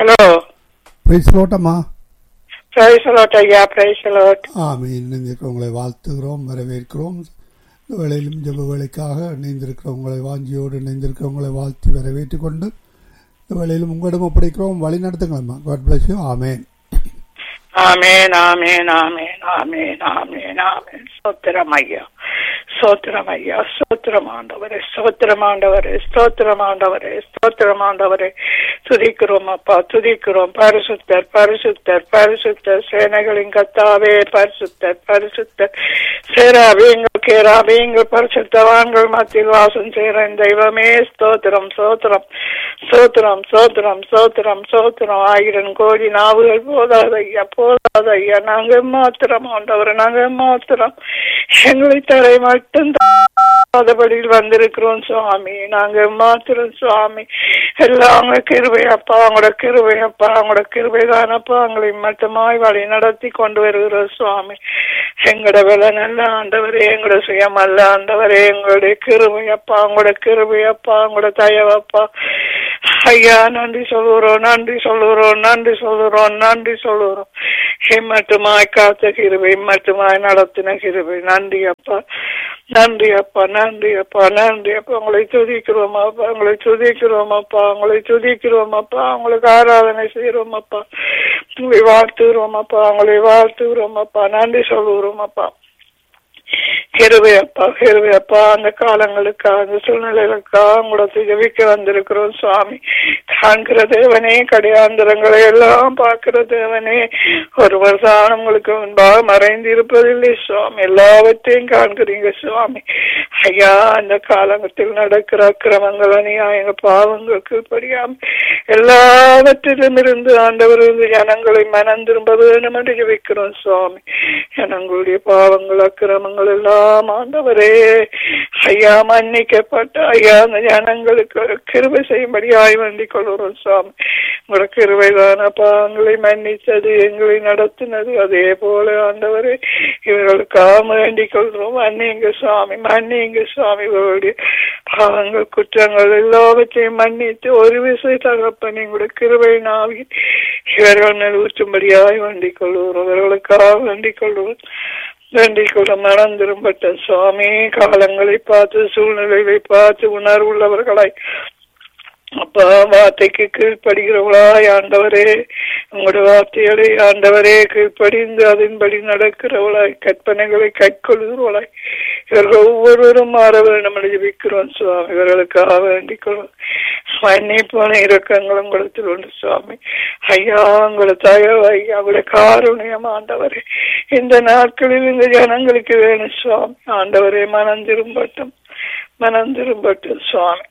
Hello praise லோட்டம்மா praise the Lord ஐயா praise the Lord amen இணைந்திருக்கிறவங்களை வாழ்த்துகிறோம் வரவேற்கிறோம் இந்த வேளையிலும் ஜெப வேலைக்காக இணைந்திருக்கிறவங்களை வாஞ்சியோடு இணைந்திருக்கிறவங்களை வாழ்த்தி வரவேற்றுக் கொண்டு இந்த வேளையிலும் உங்களிடம் ஒப்படைக்கிறோம் வழி நடத்துங்களம்மா God bless you amen amen amen amen amen amen amen சோத்திரம் ஐயா சோத்திரம் ஐயா சோத்திரம் ஆண்டவரே சோத்திரம் ஆண்டவரே ஸ்தோத்திரம் ஆண்டவரே ஸ்தோத்திரம் ஆண்டவரே துதிக்கிறோம் அப்பா துதிக்கிறோம் பரிசுத்தர் பரிசுத்தர் பரிசுத்தர் சேனைகளின் கத்தாவே பரிசுத்தர் பரிசுத்தர் சேராபீங்கள் கேராபீங்கள் பரிசுத்தவான்கள் மத்தியில் வாசம் சேர தெய்வமே ஸ்தோத்திரம் சோத்திரம் சோத்திரம் சோத்திரம் சோத்திரம் சோத்திரம் ஆயிரம் கோடி நாவுகள் போதாது ஐயா போதாது ஐயா நாங்க மாத்திரம் ஆண்டவர் நாங்க மாத்திரம் எங்களை தரை மட்டும் அதபடியில் வந்திருக்கிறோம் சுவாமி நாங்க மாத்திரம் சுவாமி எல்லாம் அவங்க கிருபை அப்பா அவங்களோட கிருபை அப்பா அவங்களோட கிருபை தானப்பா அவங்களை மட்டுமாய் வழி நடத்தி கொண்டு வருகிறோம் சுவாமி எங்களோட விலை நல்ல ஆண்டவரே எங்களோட சுயம் அல்ல ஆண்டவரே எங்களுடைய கிருபை அப்பா அவங்களோட கிருபை அப்பா அவங்களோட தயவப்பா ஐயா நன்றி சொல்லுறோம் நன்றி சொல்லுறோம் நன்றி சொல்லுறோம் நன்றி சொல்லுறோம் மட்டுமாய் காத்த கிருபை மட்டுமாய் நடத்தின கிருபை நன்றி அப்பா நன்றி அப்பா நன்றி அப்பா நன்றி அப்பா உங்களை துதிக்கிறோம் அப்பா உங்களை துதிக்கிறோம் அப்பா உங்களை துதிக்கிறோம் அப்பா உங்களுக்கு ஆராதனை செய்கிறோம் அப்பா உங்களை வாழ்த்துகிறோம் அப்பா உங்களை வாழ்த்துகிறோம் அப்பா நன்றி சொல்லுகிறோம் அப்பா கிருபை அப்பா கிருபை அப்பா அந்த காலங்களுக்கா அந்த சூழ்நிலைகளுக்கா உங்களை ஜெபிக்க வந்திருக்கிறோம் சுவாமி காண்கிற தேவனே கடையாந்திரங்களை எல்லாம் பார்க்கிற தேவனே ஒருவர் தான் உங்களுக்கு முன்பாக மறைந்து இருப்பதில்லை சுவாமி எல்லாவற்றையும் காண்கிறீங்க சுவாமி ஐயா அந்த காலத்தில் நடக்கிற அக்கிரமங்கள் அநியாயங்க பாவங்களுக்கு படியாம எல்லாவற்றிலும் இருந்து ஆண்டவர் இருந்து ஜனங்களை மனம் திரும்ப வேண்டும் என்று ஜெபிக்கிறோம் சுவாமி ஜனங்களுடைய பாவங்கள் அக்கிரமங்கள் எல்லாம் ஆண்டவரே ஐயா மன்னிக்கப்பட்ட ஐயா அந்த ஜனங்களுக்கு கிருபை செய்யும்படியாய் வேண்டிக் கொள்கிறோம் சுவாமி உங்களோட கிருபை தானப்பா எங்களை மன்னித்தது எங்களை நடத்தினது அதே போல ஆண்டவரே இவர்களுக்காக வேண்டிக் கொள்கிறோம் மன்னிங்க சுவாமி மன்னிங்க சுவாமி இவருடைய பாவங்கள் குற்றங்கள் எல்லாவற்றையும் மன்னித்து ஒரு விசை தகப்பன் எங்களுடைய கிருபை நாவி இவர்கள் மேல் ஊற்றும்படியாய் வேண்டிக் கொள்கிறோம் இவர்களுக்காக வேண்டிக் கொள்கிறோம் வேண்டிக் கொள்ள மனம் திரும்பட்ட சுவாமி காலங்களை பார்த்து சூழ்நிலைகளை பார்த்து உணர்வுள்ளவர்களாய் அப்பா வார்த்தைக்கு கீழ்ப்படுகிறவளாய் ஆண்டவரே உங்களுடைய வார்த்தைகளை ஆண்டவரே கீழ்ப்படிந்து அதன்படி நடக்கிறவளாய் கற்பனைகளை கைக்கொள்கிறவளாய் இவர்கள் ஒவ்வொருவரும் மாற வேண்டும் என்று ஜபிக்கிறோம் சுவாமி இவர்களுக்காக வேண்டிக் கொள்வோம் மன்னிப்பான இறக்கங்கள் உங்களிடத்தில் உண்டு சுவாமி ஐயா உங்களை தயவு ஐயா உங்களுடைய காருண்யம் ஆண்டவரே இந்த நாட்களில் இந்த ஜனங்களுக்கு வேணும் சுவாமி ஆண்டவரே மனம் திரும்பட்டும் மனம் திரும்பட்டும் சுவாமி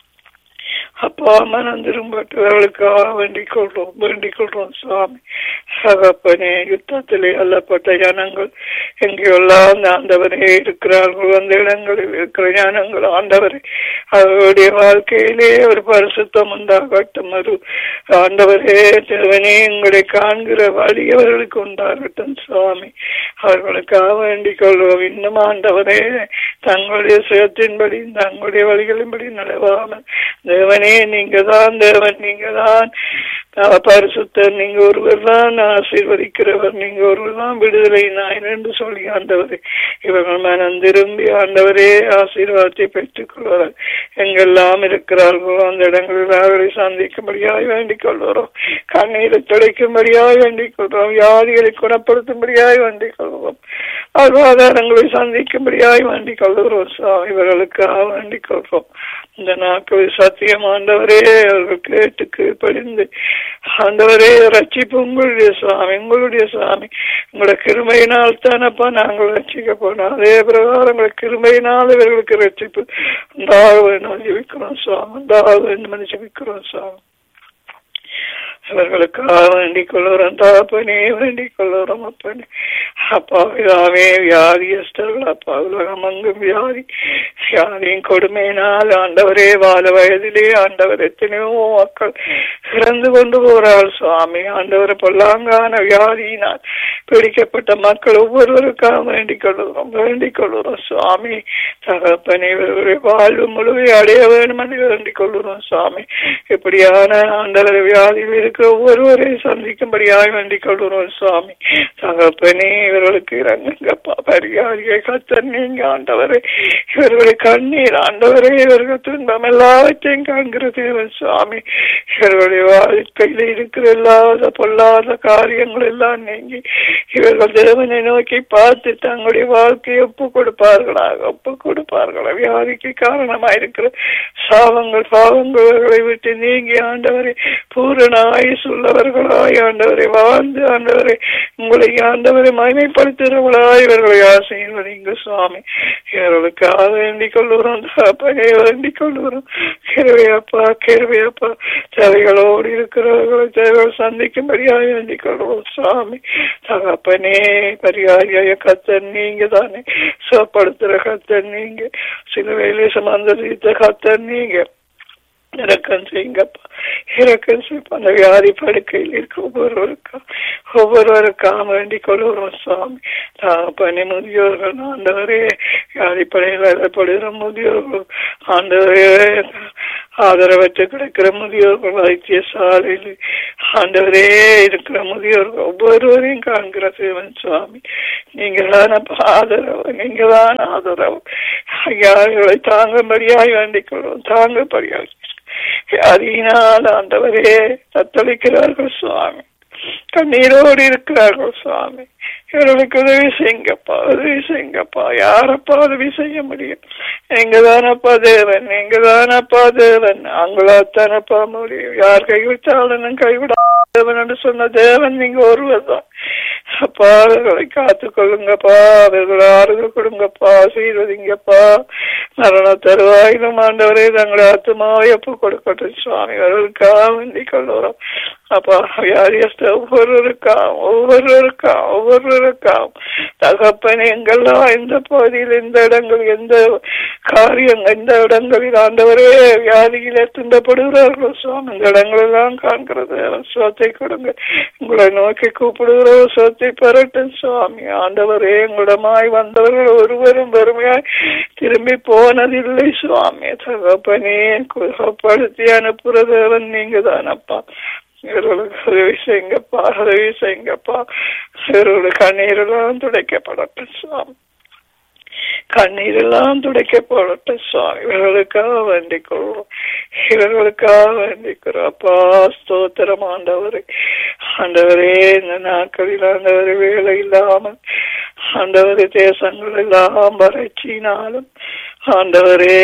அப்பா மனம் திரும்பட்டவர்களுக்காக வேண்டிக் கொள்றோம் வேண்டிக் கொள்றோம் சுவாமி சகப்பனே யுத்தத்திலே அல்லப்பட்ட ஜனங்கள் எங்கெல்லாம் ஆண்டவரே இருக்கிறார்கள் அந்த இடங்களில் இருக்கிற ஜனங்கள் ஆண்டவரே அவருடைய வாழ்க்கையிலே ஒரு பரிசுத்தம் உண்டாகட்டும் ஒரு ஆண்டவரே தேவனே எங்களை காண்கிற வழி அவர்களுக்கு உண்டாகட்டும் சுவாமி அவர்களுக்காக வேண்டிக் கொள்வோம் இன்னும் ஆண்டவரே தங்களுடைய சுயத்தின்படி தங்களுடைய வழிகளின்படி நடவாமல் தேவனே நீங்க தான் தேவன் நீங்க தான் பரிசுத்தர் நீங்க ஒருவர் தான் ஆசீர்வதிக்கிறவர் நீங்க ஒருவர் தான் விடுதலை நாயன் என்று சொல்லி ஆண்டவரே இவர்கள் மனம் திரும்பி ஆண்டவரே ஆசீர்வாதத்தை பெற்றுக் கொள்வார் எங்கெல்லாம் இருக்கிறார்களோ அந்த இடங்களில் அவர்களை சந்திக்கும்படியாய் வேண்டிக் கொள்கிறோம் கண்ணீரை துடைக்கும்படியாய் வேண்டிக் கொள்கிறோம் வியாதிகளை குணப்படுத்தும்படியாய் வேண்டிக் கொள்கிறோம் வாழ்வாதாரங்களை சந்திக்கும்படியாய் வேண்டிக் கொள்கிறோம் இவர்களுக்காக வேண்டிக் கொள்கிறோம் இந்த நாட்களில் சத்தியம் ஆண்டவரே அவர்கள் கேட்டு கீழ்ப்படிந்து ஆண்டவரே ரட்சிப்பு உங்களுடைய சுவாமி உங்களுடைய சுவாமி உங்களோட கிருமையினால் தானப்பா நாங்கள் ரட்சிக்க போனோம் அதே பிரகாரம் உங்களோட கிருமையினால் இவர்களுக்கு ரட்சிப்பு உண்டாக வேண்டும் ஜெபிக்கிறோம் சுவாமி உண்டாக வேண்டும் ஜெபிக்கிறோம் சுவாமி இவர்களுக்காக வேண்டிக் கொள்ளுறோம் தாப்பனே வேண்டிக் கொள்ளுறோம் அப்பனே அப்பா இதாவே வியாதியஸ்தர்கள் அப்பா உலகம் அங்கும் வியாதி வியாதியின் கொடுமையினால் ஆண்டவரே வாழ வயதிலே ஆண்டவர் எத்தனையோ மக்கள் இறந்து கொண்டு போறாள் சுவாமி ஆண்டவர் பொல்லாங்கான வியாதியினால் பிடிக்கப்பட்ட மக்கள் ஒவ்வொருவருக்காக வேண்டிக் கொள்ளுகிறோம் வேண்டிக் கொள்ளுகிறோம் சுவாமி தகப்பனை இவருடைய வாழ்வு முழுவை அடைய வேண்டும் என்று வேண்டிக் கொள்ளுகிறோம் சுவாமி இப்படியான ஆண்டவர் வியாதியில் இருக்கிற இருக்கிற ஒவ்வொருவரையும் சந்திக்கும்படியாக வேண்டிக் கொள்கிறோம் சுவாமி தகப்பனே இவர்களுக்கு இறங்குங்கப்பா பரிகாரியை கத்தர் நீங்க ஆண்டவரே இவர்களுடைய கண்ணீர் ஆண்டவரே இவர்கள் துன்பம் எல்லாவற்றையும் காண்கிற தேவன் சுவாமி இவர்களுடைய வாழ்க்கையில் இருக்கிற இல்லாத பொல்லாத காரியங்கள் எல்லாம் நீங்கி இவர்கள் தேவனை நோக்கி பார்த்து தங்களுடைய வாழ்க்கையை ஒப்பு கொடுப்பார்களாக ஒப்பு கொடுப்பார்களா வியாதிக்கு காரணமாயிருக்கிற சாபங்கள் பாவங்கள் இவர்களை விட்டு நீங்கி ஆண்டவரை பூரண ஆயுஸ் உள்ளவர்களாய் ஆண்டவரை வாழ்ந்து ஆண்டவரை உங்களை ஆண்டவரை மகிமைப்படுத்துகிறவர்களாய் இவர்களை ஆசைவதிங்க சுவாமி இவர்களுக்காக வேண்டிக் கொள்ளுகிறோம் தகப்பனே வேண்டிக் கொள்ளுகிறோம் கிருவையப்பா கிருவையப்பா தேவைகளோடு இருக்கிறவர்களை தேவைகள் சந்திக்கும்படியாக வேண்டிக் கொள்வோம் சுவாமி தகப்பனே பரிகாரியாய கத்தன் நீங்க தானே சுகப்படுத்துற கத்தன் நீங்க சிலுவையிலே சமந்தரித்த கத்தன் நீங்க இறக்கம் செய்யுங்கப்பா இறக்கம் செய்ப்பா அந்த வியாதி படுக்கையில் இருக்க ஒவ்வொருவருக்கா ஒவ்வொருவருக்காக வேண்டிக் கொள்கிறோம் சுவாமி பணி முதியோர்கள் ஆண்டவரே வியாதிப்படையில் அழைப்படுகிற முதியோர்கள் ஆண்டவரே ஆதரவற்று கிடைக்கிற முதியோர்கள் வைத்தியசாலையில் ஆண்டவரே இருக்கிற முதியோர்கள் ஒவ்வொருவரையும் காண்கிற சிவன் சுவாமி நீங்க தான ஆதரவு நீங்க தான் ஆதரவு ஐயாவை தாங்கும்படியாய் வேண்டிக் கொள்வோம் தாங்கும்படியாய் அதனால் ஆண்டவரே தத்தளிக்கிறார்கள் சுவாமி கண்ணீரோடு இருக்கிறார்கள் சுவாமி இவர்களுக்கு உதவி செய்யுங்கப்பா உதவி செய்யுங்கப்பா யாரப்பா உதவி செய்ய முடியும் எங்க தானப்பா தேவன் எங்க தானப்பா தேவன் அவங்களா தானப்பா முடியும் யார் கைவிட்டாலும் கைவிடா தேவன் என்று சொன்ன தேவன் நீங்க ஒருவர் தான் அப்பா அவர்களை காத்து கொள்ளுங்கப்பா அவர்களை ஆறுதல் கொடுங்கப்பா ஆசீர்வதிங்கப்பா மரண தருவாயிலும் ஆண்டவரே தங்களை ஆத்மாவை ஒப்பு கொடுக்கட்டும் சுவாமி அவர்களுக்காக வேண்டிக் கொள்ளுறோம் அப்பா வியாதியஸ்த ஒவ்வொருவருக்கா ஒவ்வொருவருக்கா ஒவ்வொருவருக்கா தகப்பன் எங்கெல்லாம் எந்த பகுதியில் எந்த இடங்கள் எந்த காரியம் எந்த இடங்களில் ஆண்டவரே வியாதியிலே துன்பப்படுகிறார்கள் சுவாமி இந்த இடங்களெல்லாம் காண்கிறது சுவத்தை கொடுங்க உங்களை நோக்கி கூப்பிடுகிற சுவத்தை பெறட்டும் சுவாமி ஆண்டவரே உங்களிடமாய் வந்தவர்கள் ஒருவரும் பெருமையாய் திரும்பி போனதில்லை சுவாமி தகப்பனே குணப்படுத்தி அனுப்புறதவன் நீங்க தானப்பா இவர்களுக்கு உதவி செய்யுங்கப்பா உதவி செய்யுங்கப்பா இவர்களுடைய கண்ணீரெல்லாம் துடைக்கப்படட்டும் சுவாமி கண்ணீரெல்லாம் துடைக்கப்படட்டும் சுவாமி இவர்களுக்காக வேண்டிக் கொள்வோம் இவர்களுக்காக வேண்டிக்கிறோம் அப்பா ஸ்தோத்திரம் ஆண்டவரே ஆண்டவரே இந்த நாட்களில் ஆண்டவரே வேலை இல்லாமல் ஆண்டவரே தேசங்கள் எல்லாம் வறட்சினாலும் ஆண்டவரே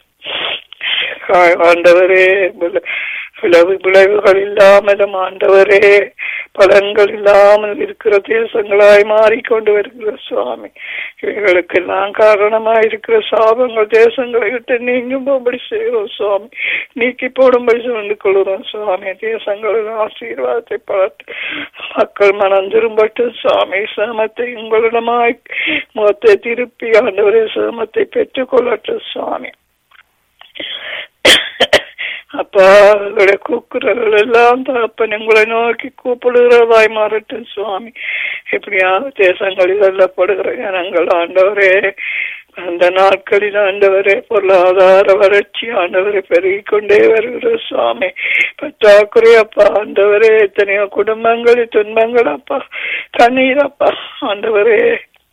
ஆண்டவரே விளைவு விளைவுகள் இல்லாமலும் ஆண்டவரே பலன்கள் இல்லாமல் இருக்கிற தேசங்களாய் மாறிக்கொண்டு வருகிற சுவாமி இவைகளுக்கெல்லாம் காரணமாய் இருக்கிற சாபங்கள் தேசங்களை விட்டு நீங்கும்படி செய்கிறோம் சுவாமி நீக்கி போடும்படி சொல்லி கொள்கிறோம் சுவாமி தேசங்களில் ஆசீர்வாதத்தை பலட்டு மக்கள் மனம் திரும்பட்டும் சுவாமி சிரமத்தை உங்களிடமாய் முகத்தை திருப்பி ஆண்டவரே சிரமத்தை பெற்றுக் கொள்ளட்டும் சுவாமி அப்பா அவர்களுடைய கூக்குரல்கள் எல்லாம் தகப்பன் உங்களை நோக்கி கூப்பிடுகிறதாய் மாறட்டும் சுவாமி எப்படியாவது தேசங்களில் அல்லப்படுகிற ஜனங்கள் ஆண்டவரே அந்த நாட்களில் ஆண்டவரே பொருளாதார வறட்சி ஆண்டவரை பெருகிக் கொண்டே வருகிற சுவாமி பற்றாக்குறை அப்பா ஆண்டவரே எத்தனையோ குடும்பங்களில் துன்பங்கள் அப்பா கண்ணீர் அப்பா ஆண்டவரே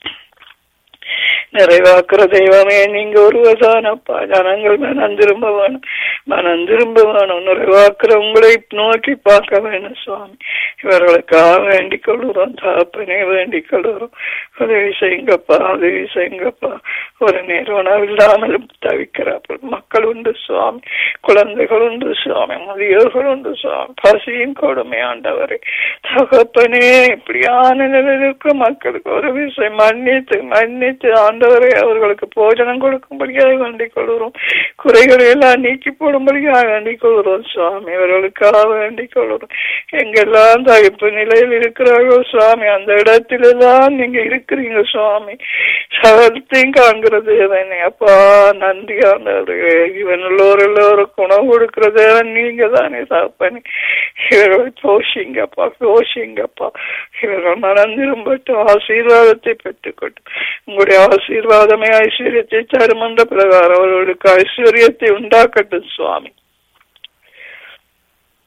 நிறைவாக்குற தெய்வமே நீங்க ஒருவதானப்பா ஜனங்கள் மனம் திரும்ப வேணும் மனம் திரும்ப வேணும் நிறைவாக்குற உங்களை நோக்கி பார்க்க வேணும் சுவாமி இவர்களுக்காக வேண்டிக் கொள்கிறோம் தாப்பனே வேண்டிக் கொள்கிறோம் உதவி செய்யுங்கப்பா உதவி செய்யுங்கப்பா ஒரு நேரம் உணவில்லாமலும் தவிக்கிறார்கள் மக்கள் உண்டு சுவாமி குழந்தைகள் உண்டு சுவாமி முதியோர்கள் உண்டு சுவாமி பசியின் கொடுமை ஆண்டவரே தகப்பனே இப்படியான நிலையில் இருக்கிற மக்களுக்கு ஒரு விஷயம் மன்னித்து மன்னித்து ஆண்டவரை அவர்களுக்கு போஜனம் கொடுக்கும்படியாக வேண்டிக் கொள்கிறோம் குறைகளை எல்லாம் நீக்கி போடும்படியாக வேண்டிக் கொள்கிறோம் சுவாமி அவர்களுக்காக வேண்டிக் கொள்கிறோம் எங்கெல்லாம் தவிப்பு நிலையில் இருக்கிறார்கள் சுவாமி அந்த இடத்திலெல்லாம் நீங்க இருக்கிறீங்க சுவாமி சகலத்தையும் காண்கிறது தேவனே அப்பா நன்றி ஆண்டவரே இவன் எல்லோரும் எல்லோருக்கும் உணவு கொடுக்கிற தேவன் நீங்க தானே தகப்பனே இவர்களை போஷிங்கப்பா போஷிங்கப்பா இவர்கள் மனம் திரும்பட்டும் ஆசீர்வாதத்தை பெற்றுக்கொட்டும் உங்களுடைய ஆசீர்வாதமே ஐஸ்வர்யத்தை தரும் என்ற பிரகாரம் அவர்களுக்கு ஐஸ்வர்யத்தை உண்டாக்கட்டும் சுவாமி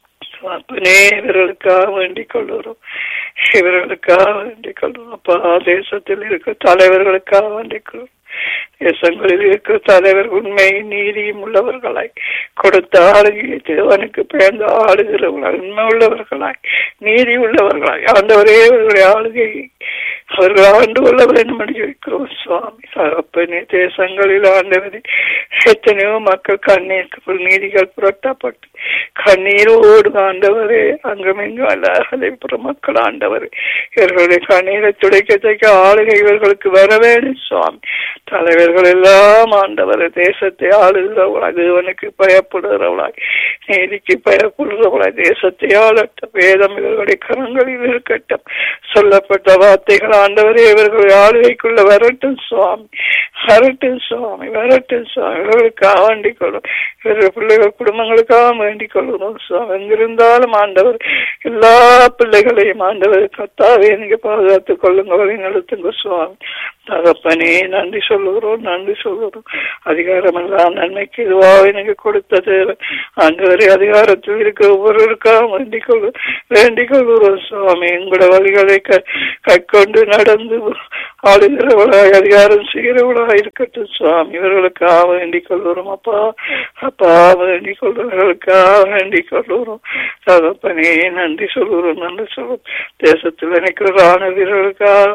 அப்பனே இவர்களுக்காக வேண்டிக் கொள்ளுறோம் இவர்களுக்காக வேண்டிக் கொள்ளுறோம் அப்பா தேசத்தில் இருக்க தலைவர்களுக்காக வேண்டிக் கொள்ளுறோம் தேசங்களில் இருக்கிற தலைவர் உண்மை நீதியும் உள்ளவர்களாய் கொடுத்த ஆளுகையை தேவனுக்கு பிறந்த ஆளுகிறவர்களாய் உண்மை உள்ளவர்களாய் நீதி உள்ளவர்களாய் ஆண்டவரே அவர்களுடைய ஆளுகையை அவர்கள் ஆண்டு கொள்ள வேண்டும் என்று இருக்கிறோம் சுவாமி தகப்பனே தேசங்களில் ஆண்டவரே எத்தனையோ மக்கள் கண்ணீருக்கு நீதிகள் புரட்டப்பட்டு கண்ணீரோடு ஆண்டவரே அங்குமிங்கும் அல்ல மக்கள் ஆண்டவர் இவர்களுடைய கண்ணீரை துடைக்க தைக்க ஆளுகை இவர்களுக்கு வர வேண்டும் சுவாமி தலைவர்கள் எல்லாம் ஆண்டவர் தேசத்தை ஆளுகிறவளாய் தேவனுக்கு பயப்படுகிறவளாய் நீதிக்கு பயப்படுகிறவளாய் தேசத்தை ஆளட்டும் வேதம் இவர்களுடைய கரங்களில் இருக்கட்டும் சொல்லப்பட்ட வார்த்தைகள் ஆண்டவரே இவர்களுடைய ஆளுகைக்குள்ள வரட்டும் சுவாமி வரட்டும் சுவாமி வரட்டும் சுவாமி இவர்களுக்காக வேண்டிக் கொள்ளும் இவர்கள் பிள்ளைகள் குடும்பங்களுக்காக வேண்டிக் கொள்ளும் சுவாமி எங்கிருந்தாலும் ஆண்டவர் எல்லா பிள்ளைகளையும் ஆண்டவர் கத்தாவே நீங்க பாதுகாத்துக் கொள்ளுங்க வழி நடத்துங்க சுவாமி தகப்பனே நன்றி சொல்லுகிறோம் நன்றி சொல்லுகிறோம் அதிகாரம் எல்லாம் நன்மைக்கு இதுவாக எனக்கு கொடுத்தது ஆண்டவரே அதிகாரத்தில் இருக்க ஒவ்வொருவருக்காக வேண்டிக் கொள்ளு வேண்டிக் கொள்கிறோம் சுவாமி எங்களோட வழிகளை கற்கொண்டு நடந்து ஆளுகிறவளாய் அதிகாரம் செய்கிறவளாய் இருக்கட்டும் சுவாமி இவர்களுக்காக வேண்டிக் கொள்கிறோம் அப்பா அப்பா வேண்டிக் கொள்கிறவர்களுக்காக வேண்டிக் கொள்கிறோம் தகப்பனே நன்றி சொல்கிறோம் நன்றி சொல்லுவோம் தேசத்தில் நினைக்கிற ராணுவ வீரர்களுக்காக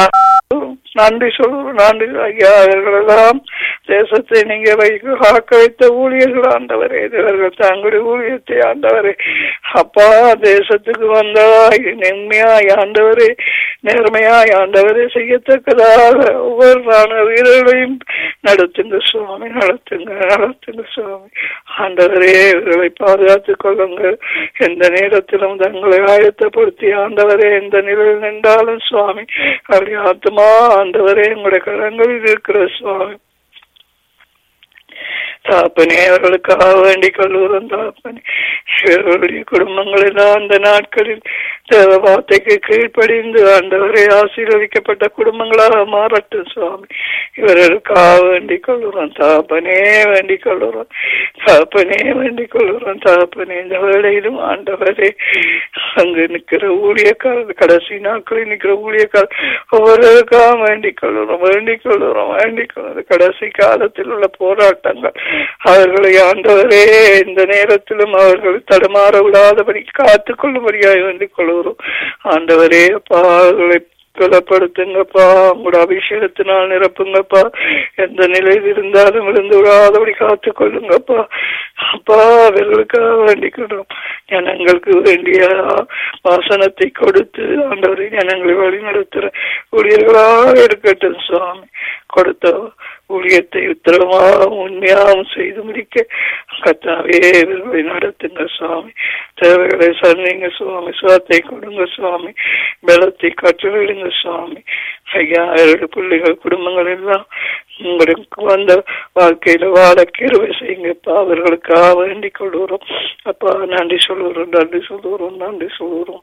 நன்றி சொல்லுவோம் நன்றி ஐயா அவர்களெல்லாம் தேசத்தை நீங்க வைக்க காக்க வைத்த ஊழியர்கள் ஆண்டவரே இவர்கள் தங்களுடைய ஊழியத்தை ஆண்டவரே அப்பா தேசத்துக்கு வந்ததாய் நன்மையாய் ஆண்டவரே நேர்மையாய் ஆண்டவரே செய்யத்தக்கதாக ஒவ்வொரு ராணுவ வீரர்களையும் நடத்துங்க சுவாமி நடத்துங்க நடத்துங்க சுவாமி ஆண்டவரே இவர்களை பாதுகாத்துக் கொள்ளுங்கள் எந்த நேரத்திலும் தங்களை ஆயத்தப்படுத்தி ஆண்டவரே எந்த நிலையில் நின்றாலும் சுவாமி அப்படி ஆத்மா ஆண்டவரே உங்களுடைய கரங்களில் இருக்கிற சுவாமி தாப்பனே அவர்களுக்காக வேண்டிக் கொள்ளுகிறோம் தாப்பனே இவர்களுடைய குடும்பங்கள் எல்லாம் அந்த நாட்களில் தேவ வார்த்தைக்கு கீழ்ப்படிந்து ஆண்டவரை ஆசீர்வதிக்கப்பட்ட குடும்பங்களாக மாறட்டும் சுவாமி இவர்களுக்காக வேண்டிக் கொள்ளுறோம் தாப்பனே வேண்டிக் கொள்ளுறோம் தாப்பனே வேண்டிக் கொள்ளுறோம் தாப்பனே இந்த வேளையிலும் ஆண்டவரே அங்கு நிற்கிற ஊழியக்காரர் கடைசி நாட்களில் நிற்கிற ஊழியக்காரர் ஒவ்வொருவருக்காக வேண்டிக் கொள்ளுறோம் வேண்டிக் கொள்ளுறோம் வேண்டிக் கொள்ளுறோம் கடைசி காலத்தில் உள்ள போராட்டங்கள் அவர்களை ஆண்டவரே இந்த நேரத்திலும் அவர்கள் தடுமாற விடாதபடி காத்துக் கொள்ளும்படியாக வேண்டிக் கொள்கிறோம் ஆண்டவரே அப்பா அவர்களை பலப்படுத்துங்கப்பா உங்களோட அபிஷேகத்தினால் நிரப்புங்கப்பா எந்த நிலையில் இருந்தாலும் விழுந்து விடாதபடி காத்துக் கொள்ளுங்கப்பா அப்பா அவர்களுக்காக வேண்டிக்கிறோம் ஜனங்களுக்கு வேண்டிய வாசனத்தை கொடுத்து ஆண்டவரை ஜனங்களை வழி நடத்துற ஊழியர்களாக இருக்கட்டும் சுவாமி கொடுத்த ஊழியத்தை உத்தரவாகவும் உண்மையாகவும் செய்து முடிக்க கத்தாவே இவர்களை நடத்துங்க சுவாமி தேவைகளை சொன்னீங்க சுவாமி சுவத்தை கொடுங்க சுவாமி பலத்தை கற்றுவிடுங்க சுவாமி ஐயா இரண்டு பிள்ளைகள் குடும்பங்கள் எல்லாம் உங்களுக்கு வந்த வாழ்க்கையில வாழ கிருவை செய்யுங்கப்பா அவர்களுக்காக வேண்டிக் கொள்கிறோம் அப்பா நன்றி சொல்லுறோம் நன்றி சொல்லுறோம் நன்றி சொல்லுறோம்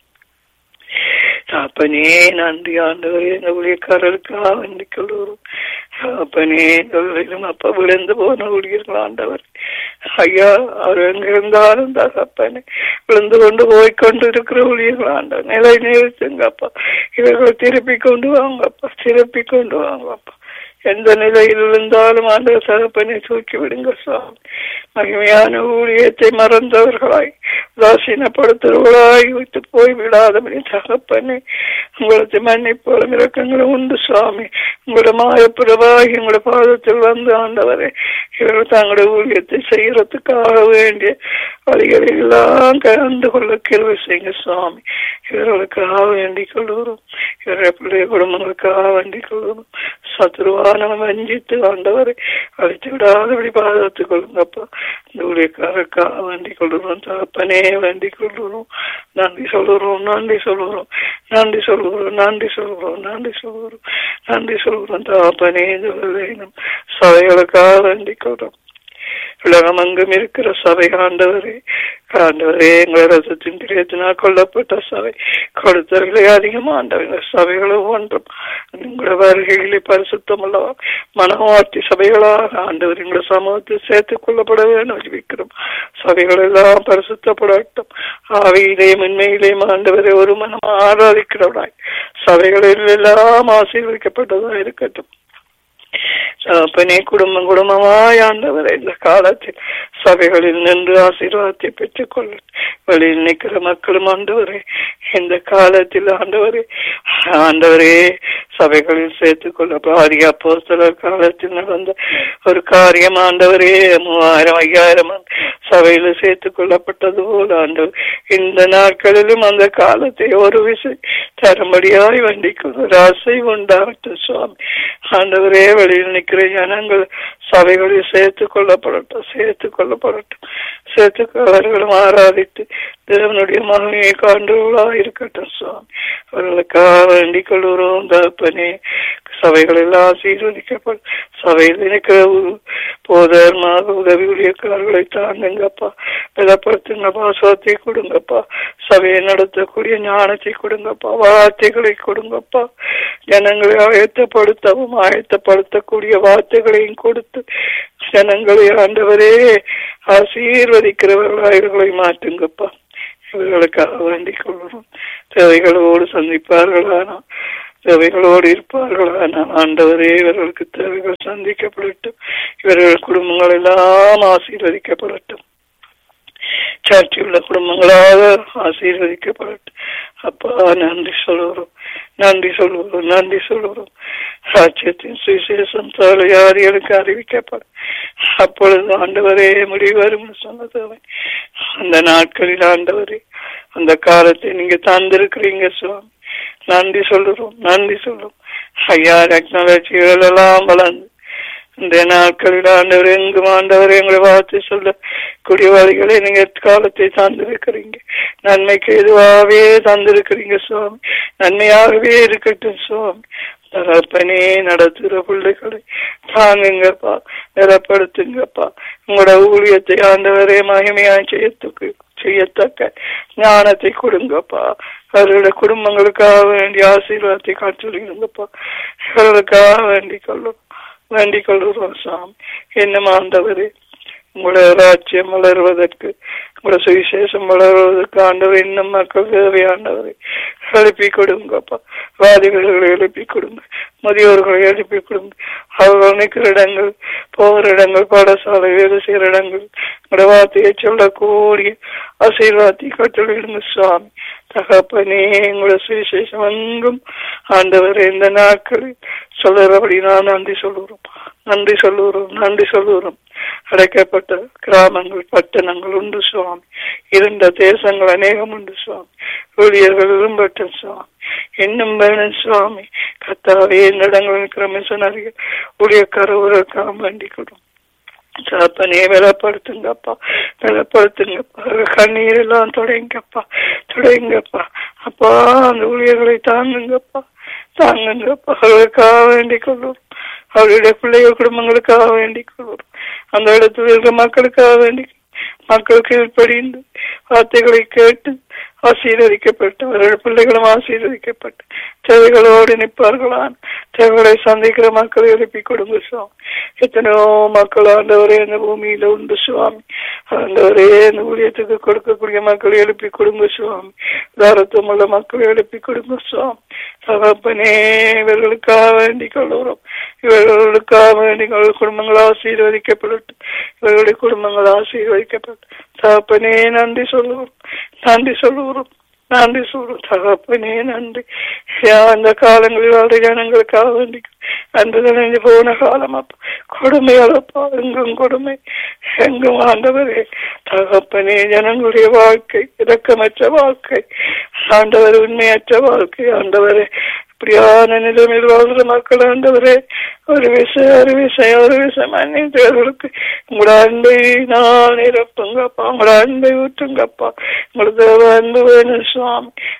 அப்பனே நன்றி ஆண்டவரே இந்த ஊழியக்காரருக்காக வேண்டிக் கொள்கிறோம் அப்பனே தொழிலும் அப்பா விழுந்து போன ஊழியர்கள் ஆண்டவர் ஐயா அவர் எங்கிருந்தாலும் தகப்பனே விழுந்து கொண்டு போய் கொண்டு இருக்கிற ஊழியர்கள் ஆண்டவர் நிலை நிறுத்துங்கப்பா இவர்களை திருப்பி கொண்டு வாங்கப்பா திருப்பி கொண்டு வாங்கப்பா எந்த நிலையில் இருந்தாலும் ஆண்டவர் தகப்பனை தூக்கி விடுங்க சுவாமி மகிமையான ஊழியத்தை மறந்தவர்களாய் உதாசீனப்படுத்துறவர்களாய் விட்டு போய் விடாதபடி தகப்பனே உங்களுக்கு மன்னிப்போலும் இறக்கங்களும் உண்டு சுவாமி உங்களோட மாயப்புறவாகி உங்களோட பாதத்தில் வந்து ஆண்டவரே இவர்கள் தங்களுடைய ஊழியத்தை செய்யறதுக்காக வேண்டிய வழிகளை எல்லாம் கலந்து கொள்ள கிருவை செய்யுங்க சுவாமி இவர்களுக்காக வேண்டிக் கொள்கிறோம் இவருடைய பிள்ளைய குடும்பங்களுக்காக வேண்டிக் கொள்கிறோம் சத்துருவானவன் வஞ்சித்து ஆண்டவரை அழைத்து விடாதபடி பாதுகாத்துக் கொள்ளுங்கப்பா இந்த ஊழியக்காரருக்காக வேண்டிக் கொள்கிறோம் தகப்பனே வேண்டிக் கொள்கிறோம் நன்றி சொல்லுறோம் நன்றி சொல்லுறோம் நன்றி சொல்லுகிறோம் நன்றி சொல்லுகிறோம் நன்றி சொல்லுகிறோம் நன்றி சொல்லுகிறோம் தகப்பனே இந்த வேலையிலும் சபைகளுக்காக வேண்டிக் கொள்கிறோம் உலகம் அங்கும் இருக்கிற சபை ஆண்டவரே ஆண்டவரே எங்களை ரசத்தின் கிரியத்தினால் கொல்லப்பட்ட சபை கொடுத்தவர்களை அதிகமா ஆண்டவர்கள் சபைகளும் ஒன்றும் உங்களோட வருகைகளை பரிசுத்தம் அல்லவா மனவாட்டி சபைகளாக ஆண்டவர் எங்களை சமூகத்தில் சேர்த்துக் கொள்ளப்பட வேண்டும் ஜெபிக்கிறோம் சபைகள் எல்லாம் பரிசுத்தப்படட்டும் ஆவியிலேயும் உண்மையிலேயும் ஆண்டவரை ஒரு மனம் ஆராதிக்கிறவராய் சபைகளில் எல்லாம் ஆசீர்வதிக்கப்பட்டதா இருக்கட்டும் தகப்பனே குடும்பம் குடும்பமாய் ஆண்டவரை இந்த காலத்தில் சபைகளில் நின்று ஆசீர்வாதத்தை பெற்றுக் கொள்ள வெளியில் நிற்கிற மக்களும் ஆண்டவரே இந்த காலத்தில் ஆண்டவரே ஆண்டவரே சபைகளில் சேர்த்துக் கொள்ள பாரிய அப்போஸ்தலர் காலத்தில் நடந்த ஒரு காரியம் ஆண்டவரே மூவாயிரம் ஐயாயிரம் சபையில சேர்த்துக் கொள்ளப்பட்டது போல ஆண்டவர் இந்த நாட்களிலும் அந்த காலத்தை ஒரு விசை தரும்படியாய் வண்டிக்கு ஒரு ஆசை உண்டாகட்டும் சுவாமி ஆண்டவரே வெளியில் நிற்கிற ஜனங்கள் சபைகளில் சேர்த்துக் கொள்ளப்படட்டும் சேர்த்துக் கொள்ளப்படட்டும் சேர்த்து அவர்களும் ஆராதித்து தேவனுடைய மகனையை காண்டவர்களா இருக்கட்டும் சுவாமி அவர்களுக்காக வேண்டிக் கொள்கிறோம் தகப்பனே சபைகள் எல்லாம் ஆசீர்வதிக்கப்படும் சபையில் இருக்கிற போதர்மாக உதவி ஊழியக்காரர்களை தாங்குங்கப்பா பலப்படுத்துங்கப்பா சுவத்தை கொடுங்கப்பா சபையை நடத்தக்கூடிய ஞானத்தை கொடுங்கப்பா வார்த்தைகளை கொடுங்கப்பா ஜனங்களை ஆயத்தப்படுத்தவும் ஆயத்தப்படுத்தக்கூடிய வார்த்தைகளையும் கொடுத்து ஜனங்களை ஆண்டவரே ஆசீர்வதிக்கிறவர்களாக இவர்களை மாற்றுங்கப்பா இவர்களுக்காக வேண்டிக் கொள்ளணும் தேவைகளோடு சந்திப்பார்களானால் தேவைகளோடு இருப்பார்களானால் ஆண்டவரே இவர்களுக்கு தேவைகள் சந்திக்கப்படட்டும் இவர்கள் குடும்பங்கள் எல்லாம் ஆசீர்வதிக்கப்படட்டும் சாட்சி உள்ள குடும்பங்களாக ஆசீர்வதிக்கப்படட்டும் அப்பா நன்றி சொல்லுகிறோம் நன்றி சொல்லுகிறோம் நன்றி சொல்லுகிறோம் ராஜ்யத்தின் சுவிசேஷம் தலையாரிகளுக்கு அறிவிக்கப்படும் அப்பொழுது ஆண்டவரே முடிவு வரும் சொன்னதவன் அந்த நாட்களில் ஆண்டவரே அந்த காலத்தை நீங்க தந்திருக்கிறீங்க சுவாமி நன்றி சொல்லுறோம் நன்றி சொல்லுறோம் ஐயா டெக்னாலஜிகள் எல்லாம் வளர்ந்து இந்த நாட்களில் ஆண்டவர் எங்கும் ஆண்டவர் எங்களை பார்த்து சொல்ல கூடிய வழிகளை நீங்க காலத்தை தந்திருக்கிறீங்க நன்மைக்கு எதுவாகவே தந்திருக்கிறீங்க சுவாமி நன்மையாகவே இருக்கட்டும் சுவாமி தகப்பனே நடத்துகிற பிள்ளைகளை தாங்குங்கப்பா நிலப்படுத்துங்கப்பா உங்களோட ஊழியத்தை ஆண்டவரே மகிமையா செய்யத்துக்கு செய்யத்தக்க ஞானத்தை கொடுங்கப்பா அவர்களுடைய குடும்பங்களுக்காக வேண்டிய ஆசீர்வாதத்தை காட்டுறீங்கப்பா இவர்களுக்காக வேண்டிக் கொள்ளும் வேண்டிக் கொள்கிறோம் சாமி என்ன ஆண்டவரே உங்களோட ராஜ்யம் வளர்வதற்கு உங்களோட சுவிசேஷம் வளர்வதற்கு ஆண்டவர் இன்னும் மக்கள் தேவையாண்டவரை எழுப்பி கொடுங்கப்பா வாதிகளை எழுப்பி கொடுங்க முதியோர்களை எழுப்பி கொடுங்க அவர்கள் நிற்கிற இடங்கள் போகிற இடங்கள் பாடசாலை வேலை செய்கிற இடங்கள் உங்களோட வார்த்தையை சொல்லக்கூடிய ஆசீர்வாதத்தை கட்டளிடுங்க சுவாமி தகப்பனே எங்களோட சுவிசேஷம் எங்கும் ஆண்டவர் இந்த நாட்களில் சொல்லுறபடி நான் நன்றி சொல்லுறோம் நன்றி சொல்லுகிறோம் நன்றி சொல்லுகிறோம் அடைக்கப்பட்ட கிராமங்கள் பட்டணங்கள் உண்டு சுவாமி இருந்த தேசங்கள் அநேகம் உண்டு சுவாமி ஊழியர்கள் விரும்பட்டும் சுவாமி இன்னும் வேணும் சுவாமி கத்தாவே இந்த இடங்கள் இருக்கிற மிஷனரிகள் ஊழியக்காரர்களுக்காக வேண்டிக் கொடும் சாப்பனே வெலப்படுத்துங்கப்பா வெலப்படுத்துங்கப்பா கண்ணீர் எல்லாம் தொடங்கப்பா தொடங்கப்பா அப்பா அந்த ஊழியர்களை தாங்குங்கப்பா தாங்குங்கப்பா அவர்களுக்காக வேண்டிக் கொள்ளும் அவருடைய பிள்ளைகள் குடும்பங்களுக்காக வேண்டிக் கொள்ளும் அந்த இடத்துல இருக்கிற மக்களுக்காக வேண்டி மக்கள் கீழ்ப்படிந்து வார்த்தைகளை கேட்டு ஆசீர்வதிக்கப்பட்டு அவர்கள் பிள்ளைகளும் ஆசீர்வதிக்கப்பட்டு தேவைகளோடு நிற்பார்களான் தேவைகளை சந்திக்கிற மக்களை எழுப்பி கொடுங்க சுவாமி எத்தனையோ மக்கள் ஆண்டவரே இந்த பூமியில உண்டு சுவாமி ஆண்டவரே இந்த ஊழியத்துக்கு கொடுக்கக்கூடிய மக்களை எழுப்பி கொடுங்க சுவாமி தாரத்துவம் உள்ள மக்களை எழுப்பி கொடுங்க சுவாமி தகப்பனே இவர்களுக்காக வேண்டிக் கொள்கிறோம் இவர்களுக்காக வேண்டிக் குடும்பங்கள் ஆசீர்வதிக்கப்படட்டும் இவர்களுடைய குடும்பங்கள் ஆசீர்வதிக்கப்பட்டு தகப்பனே நன்றி சொல்லுவோம் நன்றி சொல்லுகிறோம் நன்றி சொல்றோம் தகப்பனே நன்றி அந்த காலங்களில் வாழ்ற ஜனங்களுக்காக வேண்டி அன்று நினைஞ்சு போன காலம் அப்பா கொடுமையாலப்பா எங்கும் கொடுமை எங்கும் ஆண்டவரே தகப்பனே ஜனங்களுடைய வாழ்க்கை இரக்கமற்ற வாழ்க்கை ஆண்டவர் உண்மையற்ற வாழ்க்கை ஆண்டவரே இப்படியான நிலைமையில் வாழ்ற மக்கள் ஆண்டவரே ஒரு விஷயம் ஒரு விஷயம் ஒரு விஷயம் மன்னித்தவர்களுக்கு உங்களோட அன்பை நான் நிரப்புங்கப்பா உங்களோட அன்பை ஊற்றுங்கப்பா உங்களோட அன்பு வேணும் சுவாமி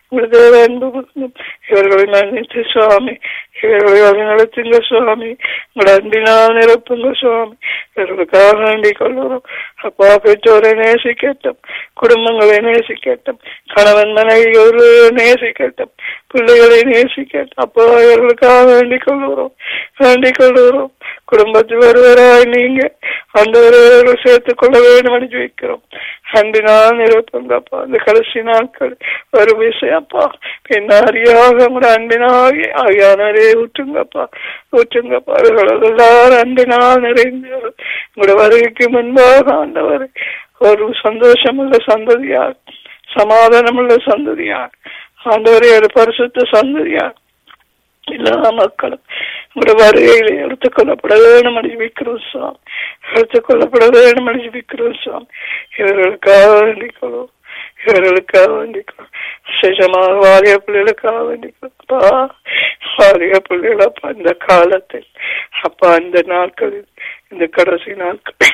உங்களுடைய அன்பு மிகுந்தும் இவர்களை மன்னித்து சுவாமி இவர்களை வழிநடத்துங்க சுவாமி உங்களோட அன்பினால் நிரப்புங்க சுவாமி இவர்களுக்காக வேண்டிக் கொள்கிறோம் அப்பா பெற்றோரை நேசிக்கட்டும் குடும்பங்களை நேசிக்கட்டும் கணவன் மனைவி ஒரு நேசிக்கட்டும் பிள்ளைகளை நேசிக்கட்டும் அப்பா இவர்களுக்காக வேண்டிக் கொள்கிறோம் வேண்டிக் கொள்கிறோம் குடும்பத்தில் ஒருவராய் நீங்க அந்த ஒருவர்கள் சேர்த்துக் கொள்ள வேண்டும் என்று வைக்கிறோம் அன்பினால் நிரப்புங்கப்பா அந்த கடைசி நாட்கள் ஒரு விஷயப்பா பின்னாரியாக உங்களோட அன்பினாகி ஆகியானரே ஊற்றுங்கப்பா ஊற்றுங்கப்பா அவர்கள் எல்லாரும் அன்பினால் நிறைந்து உங்களோட வருகைக்கு முன்பாக ஆண்டவர் ஒரு சந்தோஷமுள்ள சந்ததியார் சமாதானமுள்ள சந்ததியார் ஆண்டவரே ஒரு பரிசுத்த சந்ததியார் எல்லா மக்களும் உங்களோட வருகையிலே எடுத்துக் கொள்ளப்பட வேண்டும் அனுபவிக்கிறோம் சாமி எடுத்துக் கொள்ளப்பட வேண்டும் அனுபவிக்கிறோம் சாமி இவர்களுக்காக வேண்டிக்கொள்ளும் இவர்களுக்காக வேண்டிக்கொள்ளும் விசேஷமாக வாரிய பிள்ளைகளுக்காக வேண்டிக்கொள்ளும் அப்பா வாரிய பிள்ளைகள் அப்பா இந்த காலத்தில் அப்பா இந்த நாட்களில் இந்த கடைசி நாட்கள்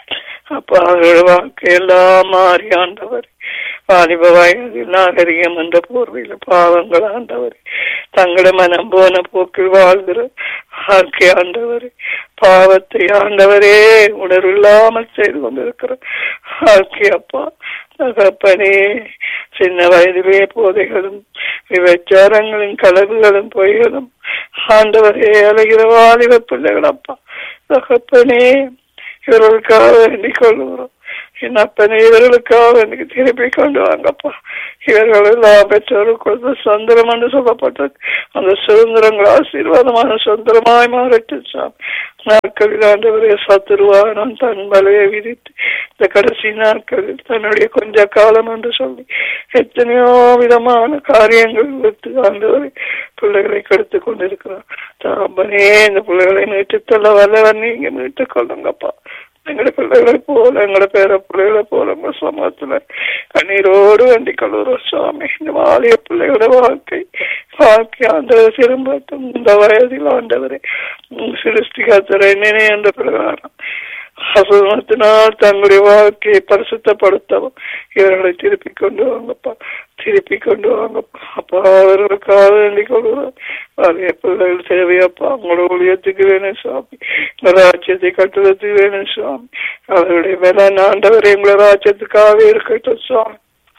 அப்பா அவர்கள் வாழ்க்கை எல்லாம் மாறி ஆண்டவர் வாலிப வயதில் நாகரிகம் என்ற போர்வையில் பாவங்கள் ஆண்டவர் தங்களோட மனம் போன போக்கில் வாழ்கிற வாழ்க்கை ஆண்டவர் பாவத்தை ஆண்டவரே உணர்வில்லாமல் செய்து கொண்டிருக்கிற வாழ்க்கை அப்பா தகப்பனே சின்ன வயதிலே போதைகளும் விபச்சாரங்களும் கலவுகளும் பொய்களும் ஆண்டவரே அழகிற வாலிப பிள்ளைகள் அப்பா தகப்பனே இவர்களுக்காக வேண்டிக் கொள்கிறோம் என் அப்பனே இவர்களுக்காக எனக்கு திருப்பி கொண்டு வாங்கப்பா இவர்கள் எல்லாம் பெற்றோருக்கு கொடுத்த சுதந்திரம் என்று சொல்லப்பட்டது அந்த சுதந்திரங்கள் ஆசீர்வாதமான சுதந்திரமாய் மாறட்டும் சாமி நாட்களில் ஆண்டவரே சத்துருவானம் தன் வலையை விதித்து இந்த கடைசி நாட்களில் தன்னுடைய கொஞ்ச காலம் என்று சொல்லி எத்தனையோ விதமான காரியங்கள் விடுத்து ஆண்டவரை பிள்ளைகளை கெடுத்து கொண்டிருக்கிறார் தாம்பனே இந்த பிள்ளைகளை மீட்டுத்தள்ள வல்லவர் நீங்க மீட்டுக் கொள்ளுங்கப்பா எங்களோட பிள்ளைகளை போல எங்களோட பேர பிள்ளைகளை போல உங்க சமூகத்துல கண்ணீரோடு வேண்டி கொள்ளுறோம் சுவாமி இந்த வாலிய பிள்ளைகளோட வாழ்க்கை வாழ்க்கை ஆண்டவர் திரும்பட்டும் இந்த வயதில் ஆண்டவரை சிருஷ்டிகாத்தரை நினை என்ற பிரகாரம் அசுதத்தினால் தங்களுடைய வாழ்க்கையை பரிசுத்தப்படுத்தவும் இவர்களை திருப்பி கொண்டு வாங்கப்பா திருப்பி கொண்டு வாங்கப்பா அப்பா அவர்களுக்காக வேண்டிக் கொள்கிறோம் நிறைய பிள்ளைகள் தேவையப்பா உங்களோட ஊழியத்துக்கு வேணும் சுவாமி உங்க ராஜ்யத்தை கட்டுறதுக்கு வேணும் சுவாமி அவருடைய மேல ஆண்டவரை எங்களை ராஜ்யத்துக்காக இருக்கட்டும் சுவாமி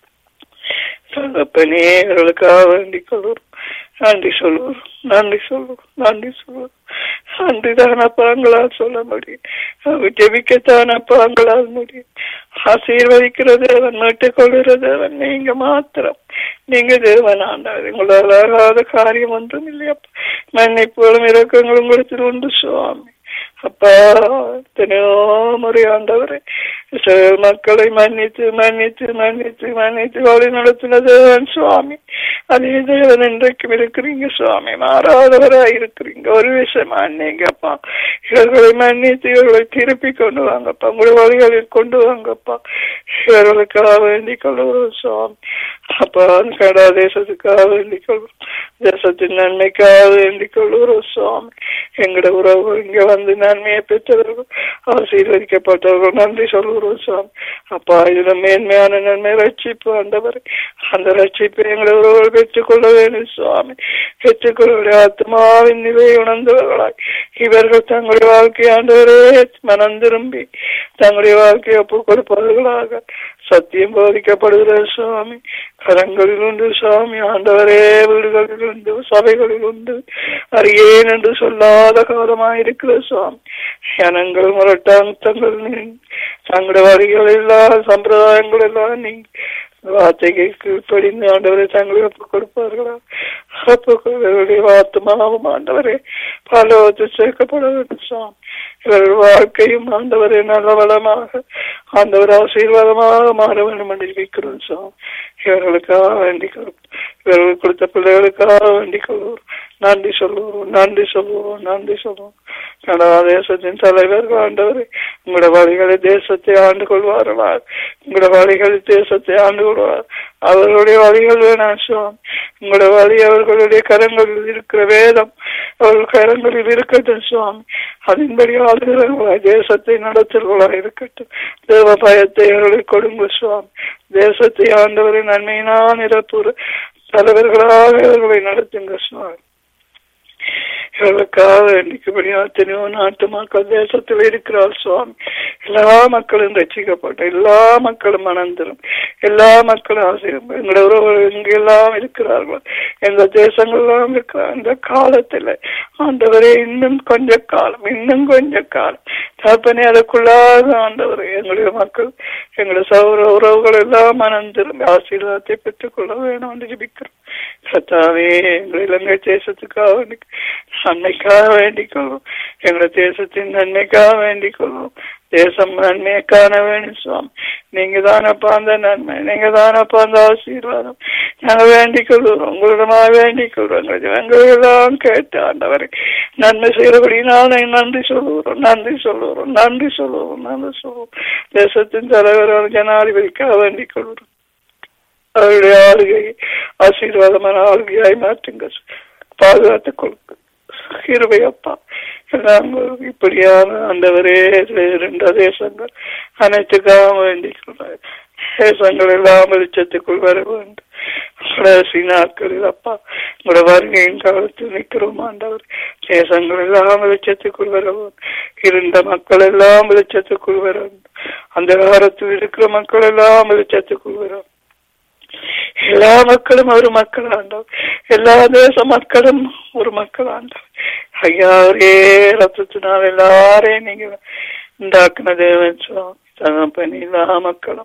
தகப்பனே அவர்களுக்காக வேண்டிக் கொள்கிறோம் நன்றி சொல்லுவோம் நன்றி சொல்லுவோம் நன்றி சொல்லுவோம் நன்றி தானப்பா எங்களால் சொல்ல முடியும் ஜெபிக்கத்தானப்பா எங்களால் முடியும் ஆசீர்வதிக்கிறது அவன் மீட்டுக் கொள்கிறது அவன் நீங்க மாத்திரம் நீங்க தேவன் ஆண்டவர் உங்களால் ஆகாத காரியம் ஒன்றும் இல்லையப்பா மன்னிப்புகளும் இறக்கங்களும் கொடுத்து உண்டு சுவாமி அப்பா எத்தனையோ முறை ஆண்டவரே இஸ்ரவேல் மக்களை மன்னித்து மன்னித்து மன்னித்து மன்னித்து வழி நடத்தின தேவன் சுவாமி அதே தேவன் இன்றைக்கும் இருக்கிறீங்க சுவாமி மாறாதவரா இருக்கிறீங்க ஒரு விஷயம் மன்னிங்கப்பா இவர்களை மன்னித்து இவர்களை திருப்பி கொண்டு வாங்கப்பா உங்களுடைய வழிகளில் கொண்டு வாங்கப்பா இவர்களுக்காக வேண்டிக் கொள்கிறோம் சுவாமி அப்பா கடா தேசத்துக்காக வேண்டிக் கொள்கிறோம் தேசத்தின் நன்மைக்காக வேண்டிக் கொள்கிறோம் சுவாமி எங்கட உறவு இங்க வந்து நன்மையை பெற்றவர்கள் ஆசீர்வதிக்கப்பட்டவர்கள் நன்றி சொல்கிறோம் சுவாமி அப்பா இதுல மேன்மையான நன்மை ரட்சிப்பு ஆண்டவர் அந்த ரட்சிப்பை எங்களை உறவுகள் பெற்றுக்கொள்ள வேண்டும் சுவாமி பெற்றுக்கொள்ள ஆத்மாவின் நிலையை உணர்ந்தவர்களாய் இவர்கள் தங்களுடைய வாழ்க்கை ஆண்டவரே மனம் திரும்பி தங்களுடைய வாழ்க்கையை ஒப்புக் கொடுப்பவர்களாக சத்தியம் போதிக்கப்படுகிற சுவாமி கரங்களில் உண்டு சுவாமி ஆண்டவரே வீடுகளில் உண்டு சபைகளில் உண்டு அறியேன் என்று சொல்லாத காலமாயிருக்கிற சுவாமி ஜனங்கள் முரட்டாந்தங்கள் தங்களுடைய வழிகள் எல்லாம் சம்பிரதாயங்கள் எல்லாம் நீங்க வார்த்தைக்கு படிந்து ஆண்டவரை தங்களை ஒப்புக் கொடுப்பார்களா ஒப்புக்கொள்ளுடைய ஆத்மாவும் ஆண்டவரே பலவற்று சேர்க்கப்பட வேண்டும் சுவாமி இவர்கள் வாழ்க்கையும் ஆண்டவரே நல்ல வளமாக ஆண்டவர் ஆசீர்வாதமாக மாற வேண்டும் என்று இருக்கிறோம் சுவாமி இவர்களுக்காக வேண்டிக் இவர்கள் கொடுத்த பிள்ளைகளுக்காக வேண்டிக் கொள்வோம் நன்றி சொல்லுவோம் நன்றி சொல்லுவோம் நன்றி சொல்லுவோம் கனடா தேசத்தின் தலைவர்கள் ஆண்டவரே உங்களோட வழிகளை தேசத்தை ஆண்டு கொள்வார்களா உங்களோட வழிகள் தேசத்தை ஆண்டு கொள்வார் அவர்களுடைய வழிகள் வேணாம் சுவாமி உங்களோட வழி அவர்களுடைய கரங்களில் இருக்கிற வேதம் அவர்கள் கரங்களில் இருக்கட்டும் சுவாமி அதன்படி ஆளுகிறவர்களாய் தேசத்தை நடத்துகிறவர்களாய் இருக்கட்டும் தேவ பயத்தை அவர்களை கொடுங்க சுவாமி தேசத்தை ஆண்டவரின் நன்மையினால் நிரப்புற தலைவர்களாக இவர்களை நடத்துங்க சுவாமி இவர்களுக்காக எண்ணிக்கைப்படியா எத்தனையோ நாட்டு மக்கள் தேசத்தில் இருக்கிறார் சுவாமி எல்லா மக்களும் ரசிக்கப்பட்ட எல்லா மக்களும் மணந்திரும் எல்லா மக்களும் ஆசையும் எங்களுடைய உறவுகள் எங்கெல்லாம் இருக்கிறார்கள் எந்த தேசங்கள்லாம் இருக்கிறார் இந்த காலத்துல ஆண்டவரே இன்னும் கொஞ்ச காலம் இன்னும் கொஞ்ச காலம் தப்பனே அதுக்குள்ளாக ஆண்டவரே எங்களுடைய மக்கள் எங்களுடைய சௌர உறவுகள் எல்லாம் மணந்திரும் ஆசீர்வாதத்தை பெற்றுக் கொள்ள வேணும் என்று ஜபிக்கிறோம் கத்தாவே எங்கள் இலங்கை தேசத்துக்காக வேண்டி- நன்மைக்காக வேண்டிக் கொள்வோம் எங்கள் தேசத்தின் நன்மைக்காக வேண்டிக் கொள்வோம் தேசம் நன்மையை காண வேண்டும் சுவாமி நீங்க தானப்பா அந்த நன்மை நீங்க தானப்பா அந்த ஆசீர்வாதம் நாங்க வேண்டிக் கொள்வோம் உங்களிடமா வேண்டிக் கொள்வோம் எங்கள் எல்லாம் கேட்டு ஆண்டவரை நன்மை செய்யறபடினால் நாங்கள் நன்றி சொல்லுகிறோம் நன்றி சொல்லுகிறோம் நன்றி சொல்லுவோம் நன்றி சொல்லுவோம் தேசத்தின் தலைவர் ஜனாதிபதிக்காக வேண்டிக் கொள்கிறோம் அவருடைய ஆளுகை ஆசீர்வாதமான ஆளுகையாய் மாற்றுங்க பாதுகாத்துக் கொடுங்க கிருபை அப்பா நாங்கள் இப்படியான ஆண்டவரே இரண்டு தேசங்கள் அனைத்துக்காக வேண்டிக் கொள்வார் தேசங்கள் எல்லாம் வெளிச்சத்துக்குள் வர வேண்டும் கடைசி நாட்களில் அப்பா உங்களோட வருகையின் காலத்தில் நிற்கிறோம் ஆண்டவர் தேசங்கள் எல்லாம் வெளிச்சத்துக்குள் வர வேண்டும் இருந்த மக்கள் எல்லாம் வெளிச்சத்துக்குள் வர வேண்டும் அந்த காலத்தில் இருக்கிற மக்கள் எல்லாம் வெளிச்சத்துக்குள் வர வேண்டும் எல்லா மக்களும் ஒரு மக்கள் ஆண்டவர் எல்லா தேச மக்களும் ஒரு மக்கள் ஆண்டவர் ஐயா ஒரே ரத்தத்தினால் எல்லாரையும் நீங்க உண்டாக்குன தேவன் சுவாமி தகப்பன் எல்லா மக்களும்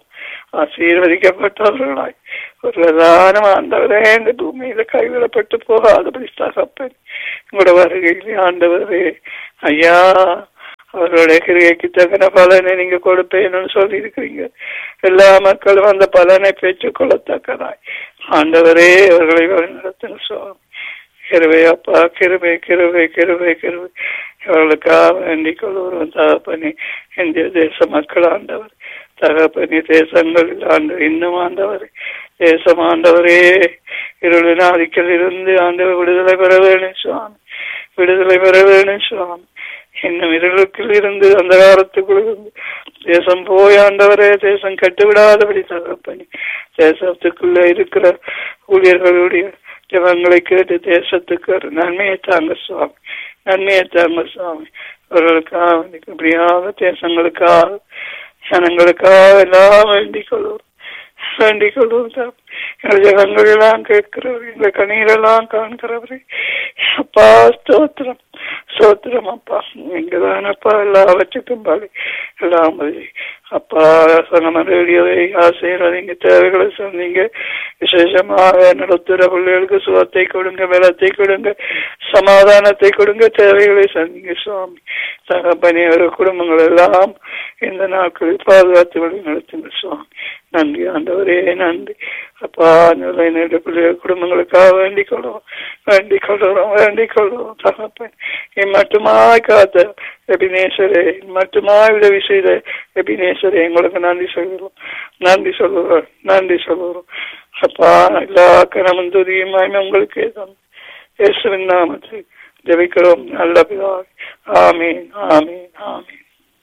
ஆசீர்வதிக்கப்பட்டவர்களாய் ஒரு பிரதான ஆண்டவரே இந்த பூமியில கைவிடப்பட்டு போகாதபடி தகப்பன் உங்களோட வருகையிலே ஆண்டவரே ஐயா அவர்களுடைய கிரியைக்கு தகுந்த பலனை நீங்க கொடுப்பேன்னு சொல்லி இருக்கிறீங்க எல்லா மக்களும் அந்த பலனை பெற்றுக் கொள்ளத்தக்கதாய் ஆண்டவரே அவர்களை வழிநடத்துங்க சுவாமி கிருவை அப்பா கிருவை கிருவை கிருவை கிருவை இவர்களுக்காக வேண்டிக் கொள்வோம் தகப்பனி இந்திய தேச மக்கள் ஆண்டவர் தகப்பனி தேசங்களில் ஆண்டு இன்னும் ஆண்டவர் தேசம் ஆண்டவரே இருளின் ஆதிக்கல் இருந்து ஆண்டவர் விடுதலை பெற வேணும் சுவாமி விடுதலை பெற வேணும் சுவாமி இன்னும் இருளுக்குள் இருந்து அந்த காலத்துக்குள் இருந்து தேசம் போய் ஆண்டவரே தேசம் கட்டுவிடாதபடி தகப்பனி தேசத்துக்குள்ள இருக்கிற ஊழியர்களுடைய ஜபங்களை கேட்டு தேசத்துக்கு ஒரு நன்மையை தாங்க சுவாமி நன்மையை தாங்க சுவாமி அவர்களுக்காக இப்படியாக தேசங்களுக்காக ஜனங்களுக்காக எல்லாம் வேண்டிக் கொள்வோம் வேண்டிக் கொள்வோம் தான் எங்கள் ஜகங்கள் எல்லாம் கேட்கிறவர் எங்கள் கண்ணீரெல்லாம் காண்கிறவரே அப்பா ஸ்தோத்திரம் ஸ்தோத்திரம் அப்பா நீங்க தானப்பா எல்லாவற்றுக்கும் பாலி எல்லாம் பலி. அப்பா சனம ரேடியோவை ஆசையிறீங்க தேவைகளை சொன்னீங்க விசேஷமாக நடத்துகிற பிள்ளைகளுக்கு சுகத்தை கொடுங்க பலத்தை கொடுங்க சமாதானத்தை கொடுங்க தேவைகளை சொன்னீங்க சுவாமி தகப்பனே ஒரு குடும்பங்கள் எல்லாம் இந்த நாட்களில் பாதுகாத்து வழி நடத்துங்க சுவாமி நன்றி ஆண்டவரே நன்றி அப்பா நிலை நேர பிள்ளைகள் குடும்பங்களுக்காக வேண்டிக் கொள்வோம் வேண்டிக் கொள்கிறோம் வேண்டிக் கொள்வோம் தகப்பன் இம்மட்டுமாய் காத்த எபினேஸ்வரே மட்டுமாய் உதவி செய்த எபினேஸ்வரே எங்களுக்கு நன்றி சொல்கிறோம் நன்றி சொல்லுகிறோம் நன்றி சொல்லுகிறோம் அப்பா எல்லா கனமும் துதியுமாய் உங்களுக்கு தான் இயேசுவின் நாமத்தில் ஜெபிக்கிறோம் நல்ல பிதாவே ஆமீன் ஆமீன் ஆமீன்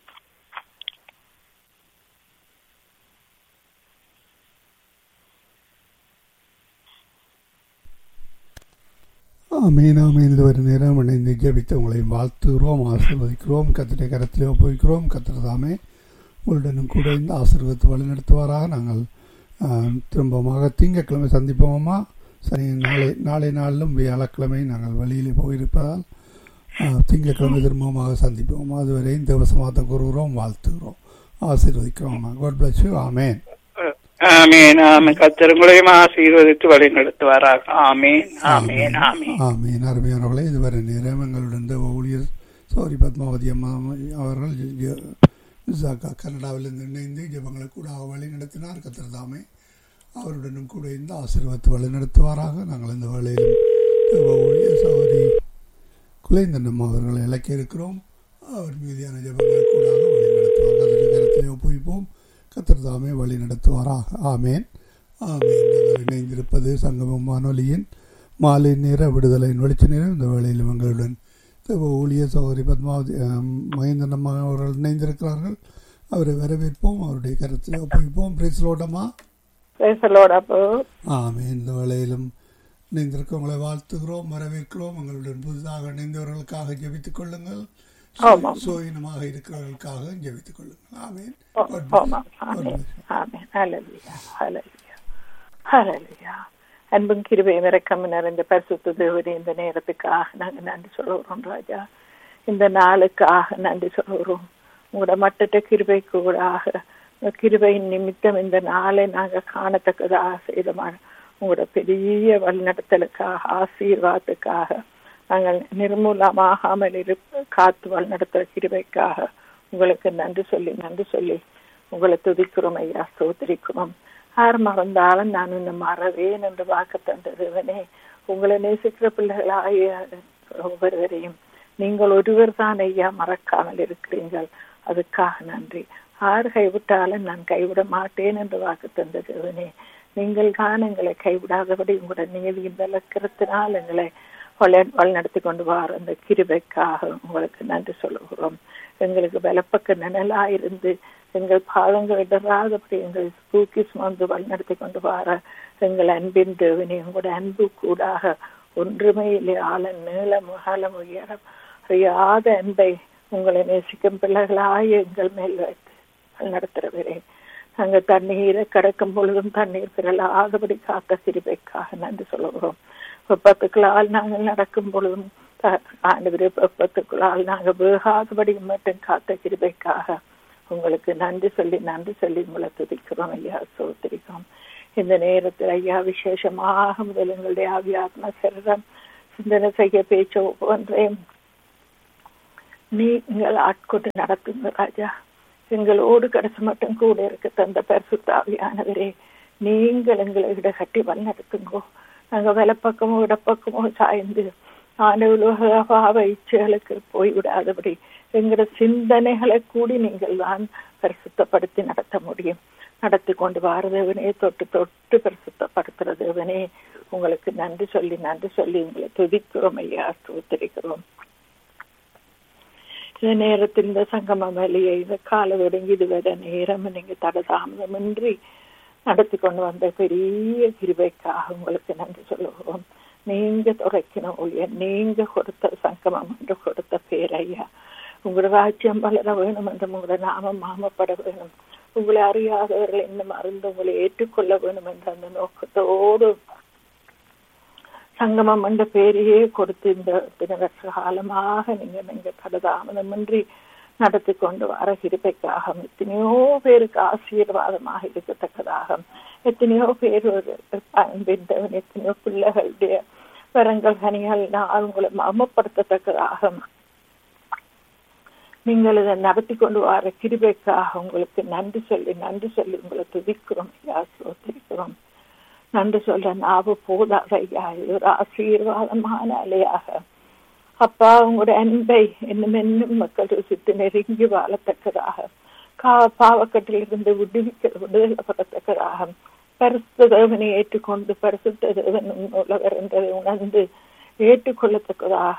ஆமீன் ஆமீன் இதுவரை நேரம் இணைந்து ஜெபித்து உங்களை வாழ்த்துகிறோம் ஆசீர்வதிக்கிறோம் கத்திரை கரத்திலே ஒப்புவிக்கிறோம் கத்திர தாமே உங்களுடனும் கூட இந்த ஆசீர்வத்தை வழிநடத்துவாராக நாங்கள் ஆம், திரும்பமாக திங்கட்கிழமை சந்திப்போமா சரி நாளை நாளை நாளிலும் வியாழக்கிழமை நாங்கள் வெளியிலே போயிருப்பதால் ஆ, திங்கட்கிழமை திரும்பமாக சந்திப்போம் அதுவரை இந்த வசமாத்த கூறுகிறோம் வாழ்த்துகிறோம் ஆசீர்வதிக்கிறோம் காட் பிளஸ் யூ ஆமேன் ஆமீன் ஆமீன் கத்திரங்களையும் ஆசீர்வதித்து வழி நடத்துவாராக ஆமீன் ஆமீன் ஆமீன் ஆமீன் அருமையானவர்களே இதுவரை நேரம் எங்களுடன் இந்த ஊழியர் சௌரி பத்மாவதி அம்மா அவர்கள் ஜ- ஜ- விசாகா கனடாவிலிருந்து இணைந்து ஜெபங்களை கூட வழி நடத்தினார் கத்திரதாமே அவருடனும் கூட இந்த ஆசீர்வாதத்தை வழி நடத்துவாராக நாங்கள் இந்த வேளையிலும் ஜெப ஊழியர் சௌரி குலைந்தனம் அவர்களை இலக்க இருக்கிறோம் அவர் மீதியான ஜெபங்களை கூட வழி நடத்துவார் கத்திர கருத்தை ஒப்புவிப்போம் கத்திரதாமே வழி நடத்துவாராக ஆமேன் ஆமேன் நாங்கள் இணைந்திருப்பது சங்கமம் வானொலியின் மாலை நேர விடுதலையின் வெளிச்ச நேரம் இந்த வேளையிலும் எங்களுடன் தேவ ஊழிய சகோதரி பத்மாவதி அஹ், மகேந்திரன் அம்மா அவர்கள் இணைந்திருக்கிறார்கள் அவரை வரவேற்போம் அவருடைய கருத்தை ஒப்புவிப்போம் பிரைஸ்லோட்டமா பேசலோட அப்போ ஆமே இந்த வேளையிலும் இணைந்திருக்க உங்களை வாழ்த்துகிறோம் வரவேற்கிறோம் எங்களுடன் புதிதாக இணைந்தவர்களுக்காக ஜெபித்துக் கொள்ளுங்கள் ஆமாம். சோயினமாக இருக்கிறவர்களுக்காக ஜெபித்துக் கொள்ளுங்கள் ஆமீன் ஓ- God bless you. ஆமாம். God amen. bless you. ஆமென். ஹalleluya. ஹalleluya. ஹalleluya. அன்பும் கிருபையும் இரக்கம் நிறைந்த பரிசுத்த தேவனே இந்த நேரத்துக்காக நாங்க நன்றி சொல்லுகிறோம் ராஜா இந்த நாளுக்காக நன்றி சொல்லுகிறோம் உங்களோட மட்டற்ற கிருபை கூடாக உங்க கிருபையின் நிமித்தம் இந்த நாளை நாங்க காணத்தக்கதாக செய்தமான உங்களோட பெரிய வழிநடத்தலுக்காக ஆசீர்வாதத்துக்காக நாங்கள் நிர்மூலமாகாமல் இருப்ப காத்து வழிநடத்துற கிருபைக்காக உங்களுக்கு நன்றி சொல்லி நன்றி சொல்லி உங்களை துதிக்கிறோம் ஐயா சோதரிக்கிறோம் யார் மறந்தாலும் நான் இன்னும் மறவேன் என்று வாக்கு தந்ததுவனே உங்களை நேசிக்கிற பிள்ளைகளாகிய ஒவ்வொருவரையும் நீங்கள் ஒருவர் தான் ஐயா மறக்காமல் இருக்கிறீர்கள் அதுக்காக நன்றி யார் கைவிட்டாலும் நான் கைவிட மாட்டேன் என்று வாக்கு தந்ததுவனே நீங்கள் தான் எங்களை கைவிடாதபடி உங்களோட நீதியின் விளக்கிறத்தினால் எங்களை வழி வழிநடத்தி கொண்டு வர அந்த கிருபைக்காக உங்களுக்கு நன்றி சொல்லுகிறோம் எங்களுக்கு பலப்பக்க நிழலா இருந்து எங்கள் பாதங்கள் இடராதபடி எங்கள் தூக்கி சுமந்து வழிநடத்தி கொண்டு வர எங்கள் அன்பின் தேவனி உங்களோட அன்பு கூடாக ஒன்றுமே இல்லை ஆழம் நீளம் அகலம் உயரம் அறியாத அன்பை உங்களை நேசிக்கும் பிள்ளைகளாய் எங்கள் மேல் வைத்து வழிநடத்துகிறவரே நாங்கள் தண்ணீரை கடக்கும் பொழுதும் தண்ணீர் பிறலாதபடி காத்த சிரிப்பைக்காக நன்றி சொல்லுகிறோம் வெப்பத்துக்களால் நாங்கள் நடக்கும் பொழுதும் ஆண்டு வெப்பத்துக்களால் நாங்கள் வேகாதபடி மட்டும் காத்த கிருபைக்காக உங்களுக்கு நன்றி சொல்லி நன்றி சொல்லி உங்களை துதிக்கிறோம் ஐயா சோத்திரிக்கிறோம் இந்த நேரத்தில் ஐயா விசேஷமாக முதல் எங்களுடைய ஆவியாத்ம சரீரம் சிந்தனை செய்ய பேச்சு ஒவ்வொன்றையும் நீங்கள் ஆட்கொண்டு நடத்துங்க ராஜா எங்களோடு கடைசி மட்டும் கூட இருக்க தந்த பரிசுத்தாவியானவரே நீங்கள் எங்களை விட கட்டி வழிநடத்துங்கோ நாங்க வலப்பக்கமோ இடப்பக்கமோ சாய்ந்து ஆனவுலக இச்சைகளுக்கு போய்விடாதபடி எங்களோட சிந்தனைகளை கூடி நீங்கள் தான் பரிசுத்தப்படுத்தி நடத்த முடியும் நடத்தி கொண்டு வாரதேவனே தொட்டு தொட்டு பரிசுத்தப்படுத்துற தேவனே உங்களுக்கு நன்றி சொல்லி நன்றி சொல்லி உங்களை துதிக்கிறோம் ஐயா ஸ்தோத்திரிக்கிறோம் இந்த நேரத்தில் இந்த சங்கம வழியை இந்த கால ஒடுங்கி இதுவரை நேரம் நீங்க தடதாமதமின்றி நடத்தி கொண்டு வந்த பெரிய கிருபைக்காக உங்களுக்கு நன்றி சொல்லுகிறோம் நீங்க துறைக்கணும் ஒழிய நீங்க கொடுத்த சங்கமம் என்று கொடுத்த பேரையா உங்களோட ராஜ்யம் வளர வேணும் என்று உங்களோட நாமம் மாமப்பட வேணும் உங்களை அறியாதவர்கள் இன்னும் அறிந்து உங்களை ஏற்றுக்கொள்ள வேணும் என்ற அந்த நோக்கத்தோடு சங்கமம் என்ற பேரையே கொடுத்து இந்த இத்தனை வருஷ காலமாக நீங்க நீங்க தடதாமதமின்றி நடத்தி கொண்டு வர கிருப்பைக்காக எத்தனையோ பேருக்கு ஆசீர்வாதமாக இருக்கத்தக்கதாக எத்தனையோ பேர் ஒரு அன்பின்றவன் எத்தனையோ பிள்ளைகளுடைய வரங்கள் கனிகள் உங்களை மமப்படுத்தத்தக்கதாக நீங்கள் இதை நடத்தி கொண்டு வர கிருபைக்காக உங்களுக்கு நன்றி சொல்லி நன்றி சொல்லி உங்களை துதிக்கிறோம் ஐயா சோத்திருக்கிறோம் நன்றி சொல்ற நாவு போதாத ஐயா இது ஒரு ஆசீர்வாதமான அலையாக அப்பா உங்களுடைய அன்பை இன்னும் இன்னும் மக்கள் ருசித்து நெருங்கி வாழத்தக்கதாக கா பாவக்கட்டிலிருந்து விடுவிக்க விடுதலைப்படத்தக்கதாக பரிசுத்த தேவனை ஏற்றுக்கொண்டு பரிசுத்த தேவன் உலகர் என்பதை உணர்ந்து ஏற்றுக்கொள்ளத்தக்கதாக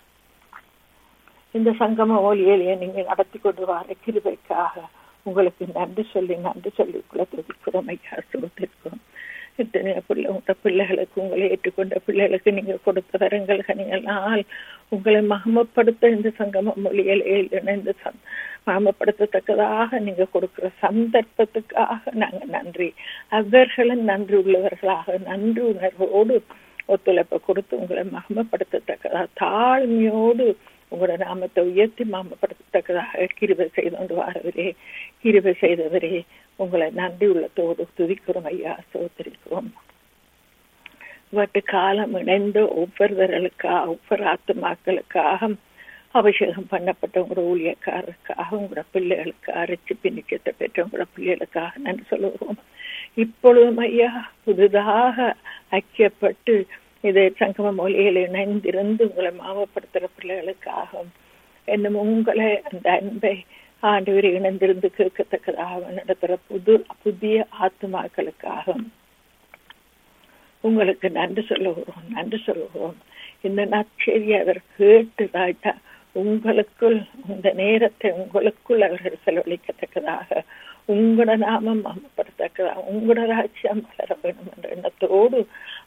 இந்த சங்கம ஒலியலையே நீங்க நடத்தி கொண்டு வர கிருபைக்காக உங்களுக்கு நன்றி சொல்லி நன்றி சொல்லி குல துதிக்கிறோம் ஐயா சுகத்திற்கும் எத்தனையோ பிள்ளை உங்க பிள்ளைகளுக்கு உங்களை ஏற்றுக்கொண்ட பிள்ளைகளுக்கு நீங்க கொடுத்த வரங்கள் கனிகளால் உங்களை மகமப்படுத்த இந்த சங்கம மொழியிலே இணைந்து மகமப்படுத்தத்தக்கதாக நீங்க கொடுக்கிற சந்தர்ப்பத்துக்காக நாங்க நன்றி அவர்களும் நன்றி உள்ளவர்களாக நன்றி உணர்வோடு ஒத்துழைப்பை கொடுத்து உங்களை மகமப்படுத்தத்தக்கதாக தாழ்மையோடு உங்களோட நாமத்தை உயர்த்தி மாமப்படுத்தத்தக்கதாக கிருபை செய்து கொண்டு வாரவரே கிருபை செய்தவரே உங்களை நன்றி உள்ளத்தோடு துதிக்கிறோம் ஐயா சோதரிக்கிறோம் இவற்று காலம் இணைந்த ஒவ்வொருவர்களுக்காக ஒவ்வொரு ஆத்துமாக்களுக்காக அபிஷேகம் பண்ணப்பட்ட உங்களோட ஊழியக்காரருக்காக உங்களோட பிள்ளைகளுக்கு அரைச்சி பின்னிச்சத்தை பெற்ற உங்களோட பிள்ளைகளுக்காக நன்றி சொல்லுவோம் இப்பொழுதும் ஐயா புதிதாக ஐக்கியப்பட்டு இதை சங்கம மொழியில் இணைந்திருந்து உங்களை மாவப்படுத்துகிற பிள்ளைகளுக்காக என்னும் உங்களை அந்த அன்பை ஆண்டவர் இணைந்திருந்து கேட்கத்தக்கதாக நடத்துகிற புது புதிய ஆத்மாக்களுக்காக உங்களுக்கு நன்றி சொல்லுகிறோம் நன்றி சொல்லுகிறோம் இந்த நற்செய்தி அவர் கேட்டு ராஜா உங்களுக்குள் இந்த நேரத்தை உங்களுக்குள் அவர்கள் செலவழிக்கத்தக்கதாக உங்களோட நாமம் மாமப்படுத்தக்கதாக உங்களோட ராஜ்யம் வளர வேண்டும் என்ற எண்ணத்தோடு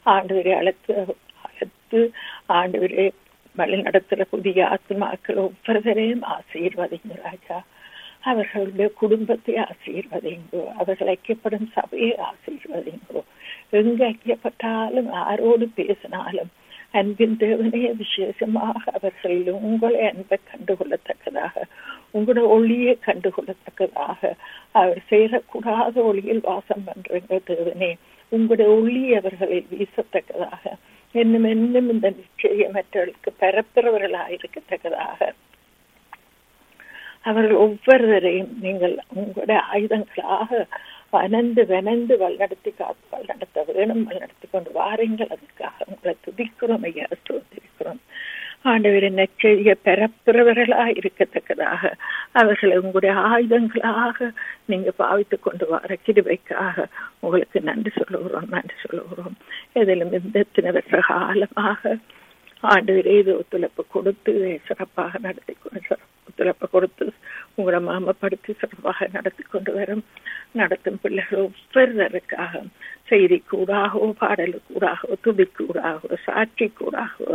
ஆண்டவரை அழைத்து அழைத்து ஆண்டவரை வழி நடத்துகிற புதிய ஆத்மாக்கள் ஒவ்வொருவரையும் ஆசீர்வதிங்க ராஜா அவர்களுடைய குடும்பத்தை ஆசீர்வதிங்கோ அவர்கள் ஐக்கியப்படும் சபையை ஆசீர்வதிங்கோ எங்கு ஐக்கியப்பட்டாலும் யாரோடு பேசினாலும் அன்பின் தேவனே விசேஷமாக அவர்களில் உங்களை அன்பை கண்டுகொள்ளத்தக்கதாக உங்களோட ஒளியை கண்டுகொள்ளத்தக்கதாக அவர் சேரக்கூடாத ஒளியில் வாசம் பண்றீங்க தேவனே உங்களுடைய ஒளி அவர்களில் வீசத்தக்கதாக இன்னும் இன்னும் இந்த நிச்சயமற்றவர்களுக்கு பரப்புறவர்களாக இருக்கத்தக்கதாக அவர்கள் ஒவ்வொருவரையும் நீங்கள் உங்களுடைய ஆயுதங்களாக வனந்து வனந்து வழிநடத்தி காத்து வழிநடத்த வேணும் வழிநடத்தி கொண்டு வாருங்கள் அதுக்காக உங்களை துதிக்கிறோம் ஐயா ஸ்தோத்திரிக்கிறோம் ஆண்டவரின் நெச்செய்திய பெறப்புறவர்களாக இருக்கத்தக்கதாக அவர்களை உங்களுடைய ஆயுதங்களாக நீங்க பாவித்து கொண்டு வர கிருபைக்காக உங்களுக்கு நன்றி சொல்லுகிறோம் நன்றி சொல்லுகிறோம் இதிலும் இந்த வருஷ காலமாக ஆண்டவரே இது ஒத்துழைப்பு கொடுத்து சிறப்பாக நடத்தி கொண்டு ஒத்துழைப்பு கொடுத்து உங்களை மாமப்படுத்தி சிறப்பாக நடத்தி கொண்டு வரும் நடத்தும் பிள்ளைகள் ஒவ்வொருவருக்காக செய்தி கூடாகவோ பாடலு கூடாகவோ துதி கூடாகவோ சாட்சி கூடாகவோ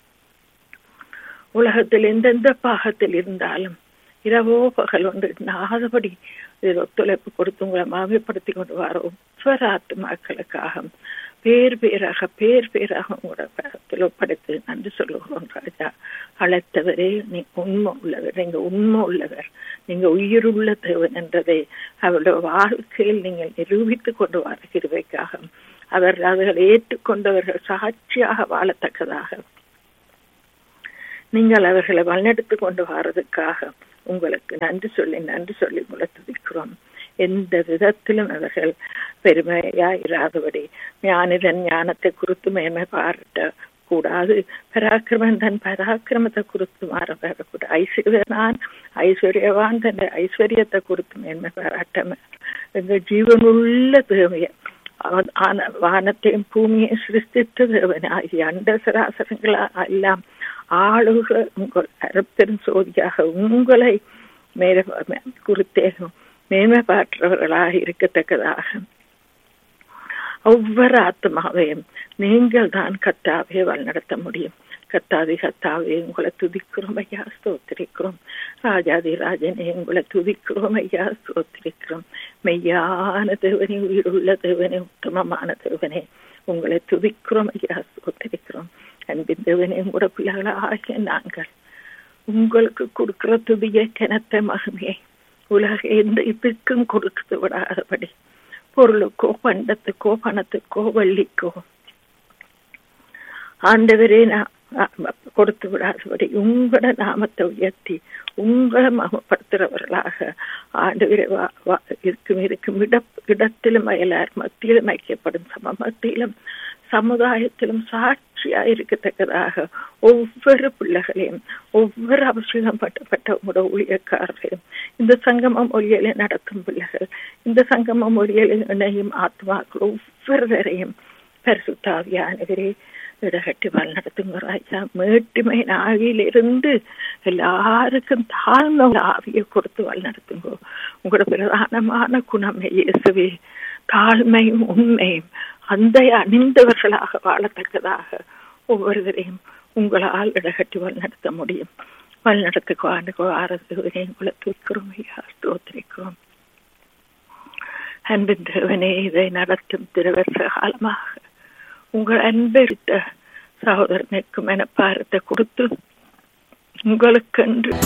உலகத்தில் எந்தெந்த பாகத்தில் இருந்தாலும் இரவோ பகல் ஒன்று நாதபடி இதில் ஒத்துழைப்பு கொடுத்து உங்களை மாமியப்படுத்தி கொண்டு வர ஒவ்வொரு ஆத்மாக்களுக்காக பேர் பேராக பேர் பேராக உங்களோட ஒப்படைத்து நன்றி சொல்லுகிறோம் ராஜா அழைத்தவரே நீ உண்மை உள்ளவர் நீங்க உண்மை உள்ளவர் நீங்க உயிருள்ள தேவன் என்றதை அவருடைய வாழ்க்கையில் நீங்கள் நிரூபித்துக் கொண்டு வர கிருவைக்காக அவர் அவர்களை ஏற்றுக்கொண்டவர்கள் சாட்சியாக வாழத்தக்கதாக நீங்கள் அவர்களை வழிநடத்தி கொண்டு வர்றதுக்காக உங்களுக்கு நன்றி சொல்லி நன்றி சொல்லி உங்களை துதிக்கிறோம் எந்த விதத்திலும் அவர்கள் பெருமையா இராதபடி ஞானிதன் ஞானத்தை குறித்து மேன்மை பாராட்ட கூடாது பராக்கிரமன் தன் பராக்கிரமத்தை குறித்து மாறப்படக்கூடாது ஐஸ்வர்யவான் ஐஸ்வர்யவான் தன் ஐஸ்வர்யத்தை குறித்து மேன்மை பாராட்ட எங்க ஜீவனுள்ள தேவைய வானத்தையும் பூமியை சிருஷ்டித்த தேவனாகிய அண்ட சராசரங்களா எல்லாம் ஆளுக உங்கள் அறப்பெரும் சோதியாக உங்களை மேல குறித்தே மேன்மை பாற்றவர்களாக இருக்கத்தக்கதாக ஒவ்வொரு ஆத்மாவையும் நீங்கள் தான் கத்தாவே வழிநடத்த முடியும் கத்தாதி கத்தாவே உங்களை துதிக்கிறோம் ஐயா ஸ்தோத்திரிக்கிறோம் ராஜாதி ராஜனே உங்களை துதிக்கிறோம் ஐயா ஸ்தோத்திரிக்கிறோம் மெய்யான தேவனே உயிருள்ள தேவனே உத்தமமான தேவனே உங்களை துதிக்கிறோம் ஐயா ஸ்தோத்திரிக்கிறோம் அன்பின் தேவனே உங்களோட பிள்ளைகளாகிய நாங்கள் உங்களுக்கு கொடுக்கிற துதிய கிணத்த மகமே உலக எந்த இதுக்கும் கொடுத்து விடாதபடி பொருளுக்கோ பண்டத்துக்கோ பணத்துக்கோ வள்ளிக்கோ ஆண்டவரே நான் கொடுத்து விடாதபடி உங்களோட நாமத்தை உயர்த்தி உங்களை மகப்படுத்துறவர்களாக ஆண்டவரை இருக்கும் இருக்கும் இட இடத்திலும் அயலார் மத்தியிலும் ஐக்கியப்படும் சம மத்தியிலும் சமுதாயத்திலும் சாட்சியா இருக்கத்தக்கதாக ஒவ்வொரு பிள்ளைகளையும் ஒவ்வொரு அபிஷேகம் பட்டப்பட்ட உங்களோட ஊழியக்காரர்களையும் இந்த சங்கமம் ஒளியலை நடத்தும் பிள்ளைகள் இந்த சங்கமம் ஒளியலை இணையும் ஆத்மாக்கள் ஒவ்வொருவரையும் பரிசுத்தாவியானவரே இடகட்டி வல் நடத்துங்க ராஜா மேட்டுமை நாவிலிருந்து எல்லாருக்கும் தாழ்ந்த ஆவியை கொடுத்து வல் நடத்துங்க உங்களோட பிரதானமான குணம் இயேசுவே தாழ்மையும் உண்மையும் அந்த அணிந்தவர்களாக வாழத்தக்கதாக ஒவ்வொருவரையும் உங்களால் இடகட்டி வல் நடத்த முடியும் வல் நடத்துக்கோ ஆண்டுக்கோ ஆரம்பிக்கிறேன் உங்களை தூக்கிறோம் ஐயா ஸ்தோத்திரிக்கிறோம் அன்பின் தேவனே இதை நடத்தும் திருவருஷ காலமாக உங்கள் அன்பெடுத்த சகோதரனுக்கு மனப்பாரத்தை கொடுத்து உங்களுக்கென்று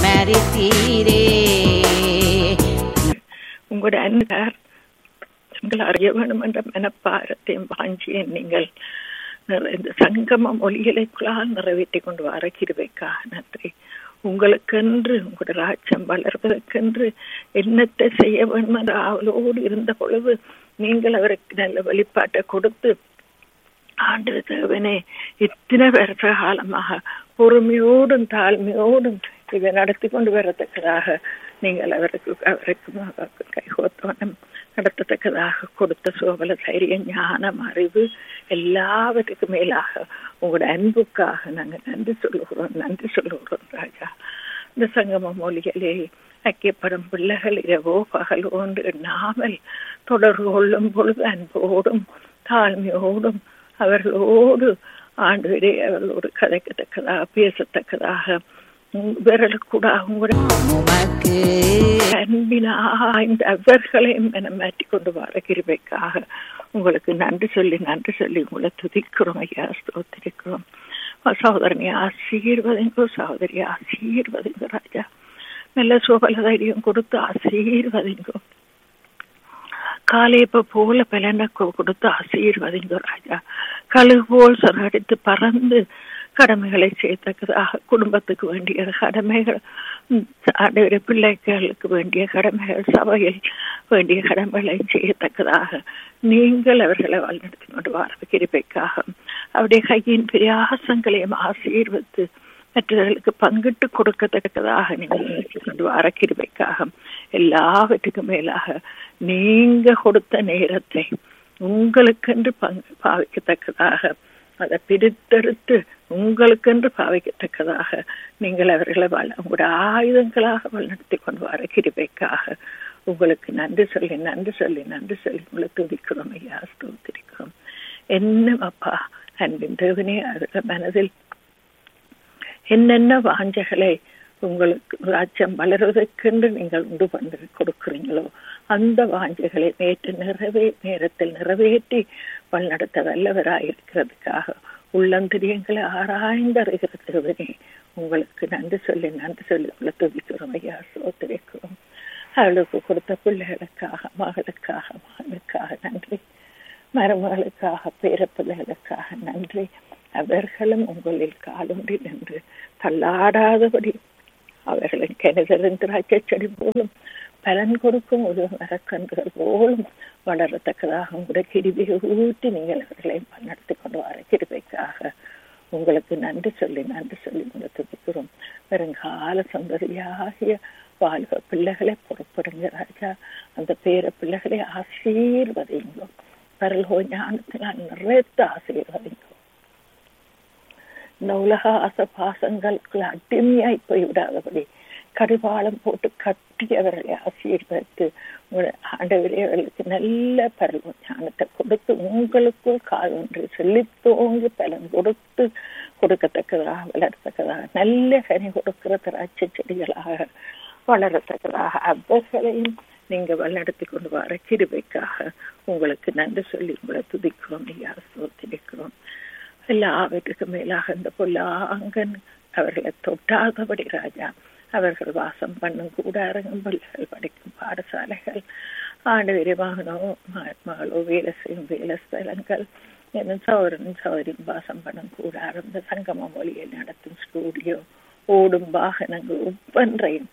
உங்களோட அன்பார் நீங்கள் அறிய வேண்டும் என்ற மனப்பாரத்தையும் வாஞ்சியை நீங்கள் இந்த சங்கமம் ஒலிகளைக்குள்ளால் நிறைவேற்றி கொண்டு வர கிருவைக்காக நன்றி உங்களுக்கென்று உங்களோட ராஜ்யம் வளர்வதற்கென்று என்னத்தை செய்ய வேண்டும் என்ற ஆவலோடு இருந்த பொழுது நீங்கள் அவருக்கு நல்ல வெளிப்பாட்டை கொடுத்து ஆண்டு தேவனே இத்தனை வருஷ காலமாக பொறுமையோடும் தாழ்மையோடும் இதை நடத்தி கொண்டு வரத்தக்கதாக நீங்கள் அவருக்கு அவருக்கு கைகோத்தவனம் நடத்தத்தக்கதாக கொடுத்த சோபல தைரியம் ஞானம் அறிவு எல்லாவற்றுக்கும் மேலாக உங்களோட அன்புக்காக நாங்கள் நன்றி சொல்லுகிறோம் நன்றி சொல்லுகிறோம் ராஜா இந்த சங்கம மொழிகளே ஐக்கியப்படும் பிள்ளைகள் இரவோ பகல் ஒன்று எண்ணாமல் தொடர்பு கொள்ளும் பொழுது அன்போடும் தாழ்மையோடும் அவர்களோடு ஆண்டு அவர்களோடு கதைக்கத்தக்கதாக பேசத்தக்கதாக இவர்களுக்கு கூட அவங்களுடைய உமக்கு அன்பினா இந்த அவர்களையும் மனமாற்றி கொண்டு வர கிருபைக்காக உங்களுக்கு நன்றி சொல்லி நன்றி சொல்லி உங்களை துதிக்கிறோம் ஐயா ஸ்தோத்திரிக்கிறோம் சகோதரனை ஆசீர்வதிங்கோ சகோதரி ஆசீர்வதிங்கோ ராஜா நல்ல சுகல தைரியம் கொடுத்து ஆசீர்வதிங்கோ காலேப்ப போல பலனை கொ- கொடுத்து ஆசீர்வதிங்கோ ராஜா கழுகு போல் சிறகடித்து பறந்து கடமைகளை செய்யத்தக்கதாக குடும்பத்துக்கு வேண்டிய கடமைகள் ம், ஆண்டவரே பிள்ளைகளுக்கு வேண்டிய கடமைகள் சபையில் வேண்டிய கடமைகளை செய்யத்தக்கதாக நீங்கள் அவர்களை வழிநடத்தி கொண்டு வர கிருபைக்காக அவருடைய கையின் பிரயாசங்களையும் ஆசீர்வத்து மற்றவர்களுக்கு பங்கிட்டு கொடுக்கத்தக்கதாக நீங்கள் நினைத்து கொண்டு வர கிருபைக்காக எல்லாவற்றுக்கும் மேலாக நீங்க கொடுத்த நேரத்தை உங்களுக்கென்று பங்கு பாவிக்கத்தக்கதாக அதை பிரித்தெடுத்து உங்களுக்கென்று பாவிக்கத்தக்கதாக நீங்கள் அவர்களை வள உங்களுடைய ஆயுதங்களாக வழிநடத்தி கொண்டு வர கிருபைக்காக உங்களுக்கு நன்றி சொல்லி நன்றி சொல்லி நன்றி சொல்லி உங்களை துதிக்கிறோம் ஐயா ஸ்தோத்திரிக்கிறோம் என்ன அப்பா அன்பின் தேவனே அவர்கள் மனதில் என்னென்ன வாஞ்சைகளை உங்களுக்கு ராஜ்யம் வளருவதற்கென்று நீங்கள் உண்டு பண்ணி கொடுக்கிறீங்களோ அந்த வாஞ்சைகளை நேற்று நிறைவே நேரத்தில் நிறைவேற்றி வழிநடத்த வல்லவராயிருக்கிறதுக்காக உள்ளந்திரியங்களை ஆராய்ந்தறிகிறதுவனே உங்களுக்கு நன்றி சொல்லி நன்றி சொல்லி உங்களை துதிக்கிறோம் ஐயா சோத்திரிக்கிறோம் அவளுக்கு கொடுத்த பிள்ளைகளுக்காக மகளுக்காக மகனுக்காக நன்றி மருமகளுக்காக பேரப்பிள்ளைகளுக்காக நன்றி அவர்களும் உங்களில் காலுண்டி நின்று தள்ளாடாதபடி அவர்களின் கிணதலின் திராட்சை செடி போலும் பலன் கொடுக்கும் ஒரு மரக்கன்றுகள் போலும் வளரத்தக்கதாக உங்களுடைய கிருபியை ஊற்றி நீங்கள் அவர்களை நடத்தி கொண்டு வர கிருபைக்காக உங்களுக்கு நன்றி சொல்லி நன்றி சொல்லி உங்களை துதிக்கிறோம் வருங்கால சந்ததியாகிய வாழ்க பிள்ளைகளை புறப்படுங்க ராஜா அந்த பேர பிள்ளைகளை ஆசீர்வதிங்கோ பரலோ ஞானத்தினால் நிறைத்து ஆசீர்வதிங்கோ இந்த உலக ஆசபாசங்களுக்கு அடிமையாய் போய்விடாதபடி கடிவாளம் போட்டு கட்டி அவர்களை ஆசீர்வதித்து உங்கள் ஆண்டவரே அவர்களுக்கு நல்ல பரவ ஞானத்தை கொடுத்து உங்களுக்குள் கால் ஒன்று செழித்தோங்கி பலன் கொடுத்து கொடுக்கத்தக்கதாக வளரத்தக்கதாக நல்ல கனி கொடுக்கிற திராட்சை செடிகளாக வளரத்தக்கதாக அவர்களையும் நீங்க வழிநடத்தி கொண்டு வர கிருபைக்காக உங்களுக்கு நன்றி சொல்லி உங்களை துதிக்கிறோம் ஐயா சோத்திருக்கிறோம் எல்லாவற்றுக்கும் மேலாக இந்த பொல்லாங்கன் அவர்களை தொட்டாதபடி ராஜா அவர்கள் வாசம் பண்ணும் கூடாரங்கள் பிள்ளைகள் படிக்கும் பாடசாலைகள் ஆண்டு விரிவாகனோ மகளோ வேலை செய்யும் வேலை ஸ்தலங்கள் என்னும் சௌரனும் சௌரியும் வாசம் பண்ணும் கூடாரம் இந்த சங்கம மொழியில் நடத்தும் ஸ்டூடியோ ஓடும் வாகனங்கள் ஒவ்வொன்றையும்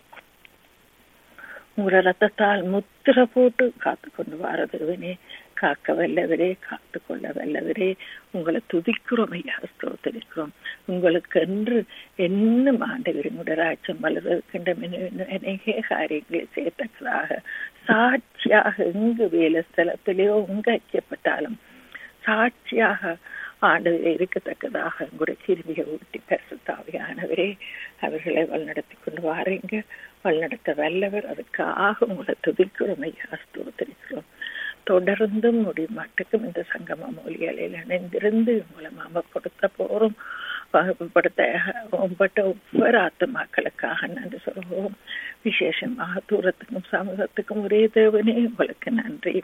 உங்களோட ரத்தத்தால் முத்திர போட்டு காத்து கொண்டு வாரதுவனே காக்க வல்லவரே காத்து கொள்ள வல்லவரே உங்களை துதிக்கிறோம் ஐயா ஸ்தோத்தரிக்கிறோம் உங்களுக்கு என்று என்ன ஆண்டவர் உங்களுடைய ராஜ்யம் வளர்வதற்கின்ற அநேக காரியங்களை செய்யத்தக்கதாக சாட்சியாக எங்கு வேலை ஸ்தலத்திலேயோ எங்கு ஐக்கியப்பட்டாலும் சாட்சியாக ஆண்டு இருக்கத்தக்கதாக உங்களுடைய கிருமியை ஊட்டி பரிசுத்தாவியானவரே அவர்களை வழிநடத்தி கொண்டு வாரீங்க வழிநடத்த வல்லவர் அதுக்காக உங்களை துதிக்கிறோம் ஐயா ஸ்தோத்தரிக்கிறோம் தொடர்ந்தும் முடிமாட்டுக்கும் இந்த சங்கம மொழிகளில் இணைந்திருந்து மூலமாக கொடுத்த போரும் வகுப்படுத்த ஒன்பட்ட ஒவ்வொரு ஆத்மாக்களுக்காக நன்றி சொல்வோம் விசேஷமாக தூரத்துக்கும் சமூகத்துக்கும் ஒரே தேவனே உங்களுக்கு நன்றி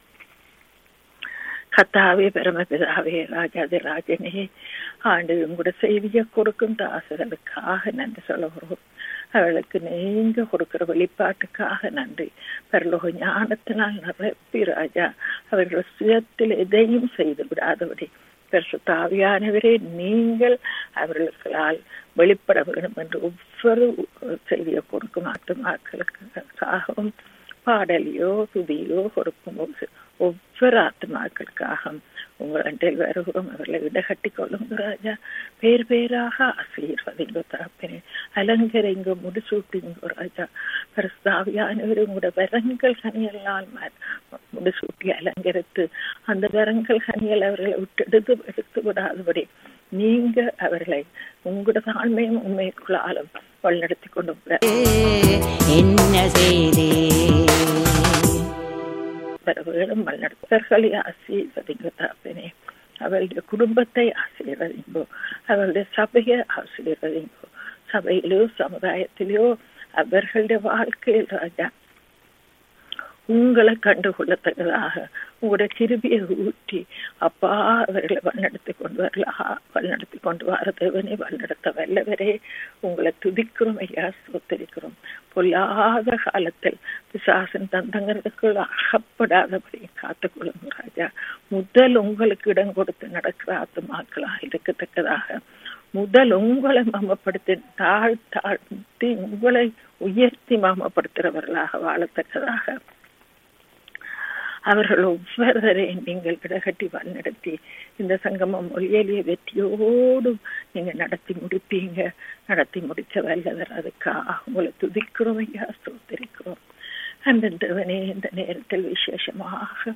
கத்தாவே பரமபிதாவே ராஜாதி ராஜனே ஆண்டு உங்களோட செய்தியை கொடுக்கும் தாசர்களுக்காக நன்றி சொல்லுகிறோம் அவளுக்கு நீங்க கொடுக்கிற வெளிப்பாட்டுக்காக நன்றி பரலோக ஞானத்தினால் நிரப்பி ராஜா அவர்கள் சுயத்தில் எதையும் செய்து விடாதபடி தாவியானவரே நீங்கள் அவர்களுக்களால் வெளிப்பட வேண்டும் என்று ஒவ்வொரு செய்தியை கொடுக்கும் ஆத்துமாக்களுக்காகவும் பாடலையோ துதியோ கொடுக்கும் ஒவ்வொரு ஆத்மாக்களுக்காக உங்கள் வருகிறோம் அவர்களை இடகட்டி கொள்ளுங்க ராஜா பேர் பேராக ஆசீர்வதிங்க தகப்பனே அலங்கரிங்க முடிசூட்டிங்க ராஜா பரிசுதாவியானவர் உங்களோட வரங்கள் கனியெல்லாம் முடிசூட்டி அலங்கரித்து அந்த வரங்கள் கனியல் அவர்களை விட்டு எடுத்து எடுத்து விடாதபடி நீங்க அவர்களை உங்களோட தாழ்மையும் உண்மைக்குள்ளாலும் வழிநடத்தி கொண்டு என்ன செய்தே வேணும் வழிநடத்தர்களை ஆசீர்வதிங்க தாப்பனே அவளுடைய குடும்பத்தை ஆசீர்வதிங்கோ அவளுடைய சபையை ஆசீர்வதிங்கோ சபையிலோ சமுதாயத்திலோ அவர்களுடைய வாழ்க்கையில் ராஜா உங்களை கண்டுகொள்ளத்தக்கதாக உங்களுடைய கிருபியை ஊற்றி அப்பா அவர்களை வழிநடத்தி கொண்டு வரலாம் வழிநடத்தி கொண்டு வர தேவனே வழிநடத்த வல்லவரே உங்களை துதிக்கிறோம் ஐயா சோத்தரிக்கிறோம் பொல்லாத காலத்தில் பிசாசின் தந்தங்கிறதுக்குள் அகப்படாதபடி காத்துக்கொள்ளுங்க ராஜா முதல் உங்களுக்கு இடம் கொடுத்து நடக்கிற ஆத்துமாக்களாக இருக்கத்தக்கதாக முதல் உங்களை மமப்படுத்தி தாழ் தாழ்த்தி உங்களை உயர்த்தி மமப்படுத்துகிறவர்களாக வாழத்தக்கதாக அவர்கள் ஒவ்வொருவரையும் நீங்கள் இடகட்டி வழிநடத்தி இந்த சங்கமம் ஒளியலிய வெற்றியோடு நீங்க நடத்தி முடிப்பீங்க நடத்தி முடிக்க வல்லவர் அதுக்காக உங்களை துதிக்கிறோம் ஐயா சோத்தரிக்கிறோம் அந்த தேவனே இந்த நேரத்தில் விசேஷமாக